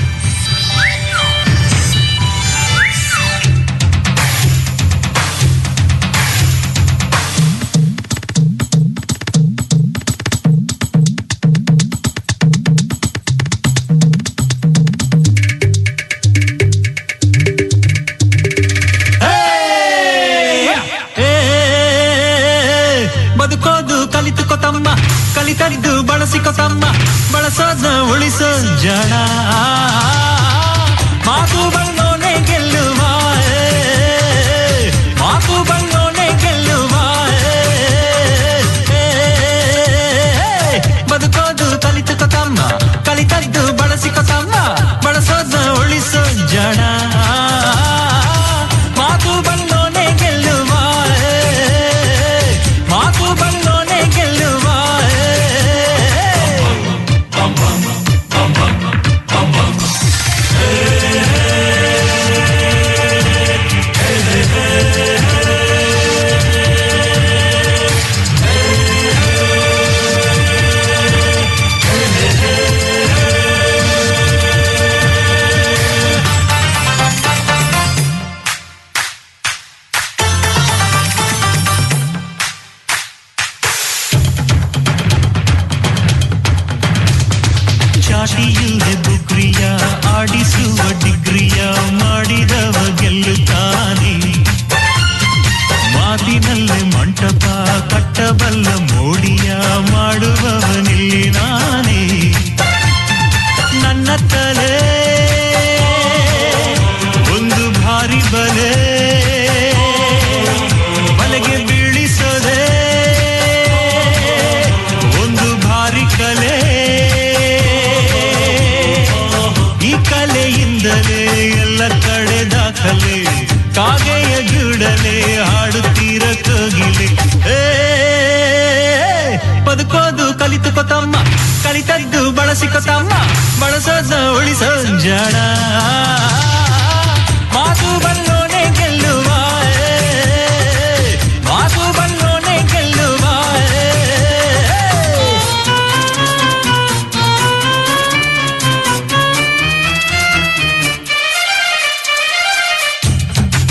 ಬದುಕೋದು ಕಲಿತುಕೊತಮ್ಮ ಕಲಿತರಿದ್ದು ಬಳಸಿಕೊತಮ್ಮ ಬಳಸೋದ ಉಳಿಸೋ ಜನ ಮಾತು ಬಣ್ಣೋನೆ ಗೆಲ್ಲುವ ಏ, ಮಾತು ಬಣ್ಣೋನೆ ಗೆಲ್ಲುವ ಏ, ಏ, ಬದುಕೋದು ಕಲಿತುಕೊತಮ್ಮ ಕಲಿತರಿದ್ದು ಬಳಸಿಕೊತಮ್ಮ ಬಳಸೋದ ಉಳಿಸೋ ಜನ ಮಾತು ಬಣ್ಣೋನೆ ಗೆಲ್ಲುವ ಏ, ಮಾತು ಬಣ್ಣೋನೆ ಗೆಲ್ಲುವ ಏ. ಚಾಟಿಯಿಲ್ದೆ ಬುಗ್ರಿಯ ಆಡಿಸುವ ಡಿಗ್ರಿಯ ಮಾಡಿದವ ಗೆಲ್ಲುತ್ತಾನೆ ಮಾತಿನಲ್ಲೇ ಮಂಟಪ ಕಟ್ಟಬಲ್ಲ ಮೋಡಿಯ ಮಾಡುವವನಿಲ್ಲಿ ನಾನೇ ನನ್ನ ತಲೆ ಒಂದು ಭಾರಿ ಬಲೆ ಬಲೆಗೆ ಬೀಳಿಸದೆ ಒಂದು ಭಾರಿ ಕಲೆ ಈ ಕಲೆಯಿಂದಲೇ ಎಲ್ಲ ಕಡೆ ದಾಖಲೆ ಕಾಗೆಯ ಜುಡಲೆ ಹಾಡುತ್ತೀರ ಕೋಗಿಲೆ ಏ ಬದುಕೋದು ಕಲಿತುಕೊತಮ್ಮ ಕಲಿತದ್ದು ಬಳಸಿಕೊತಮ್ಮ ಬಳಸೋದ ಉಳಿಸೋ ಜಾಣ ಮಾತು ಬಲ್ಲ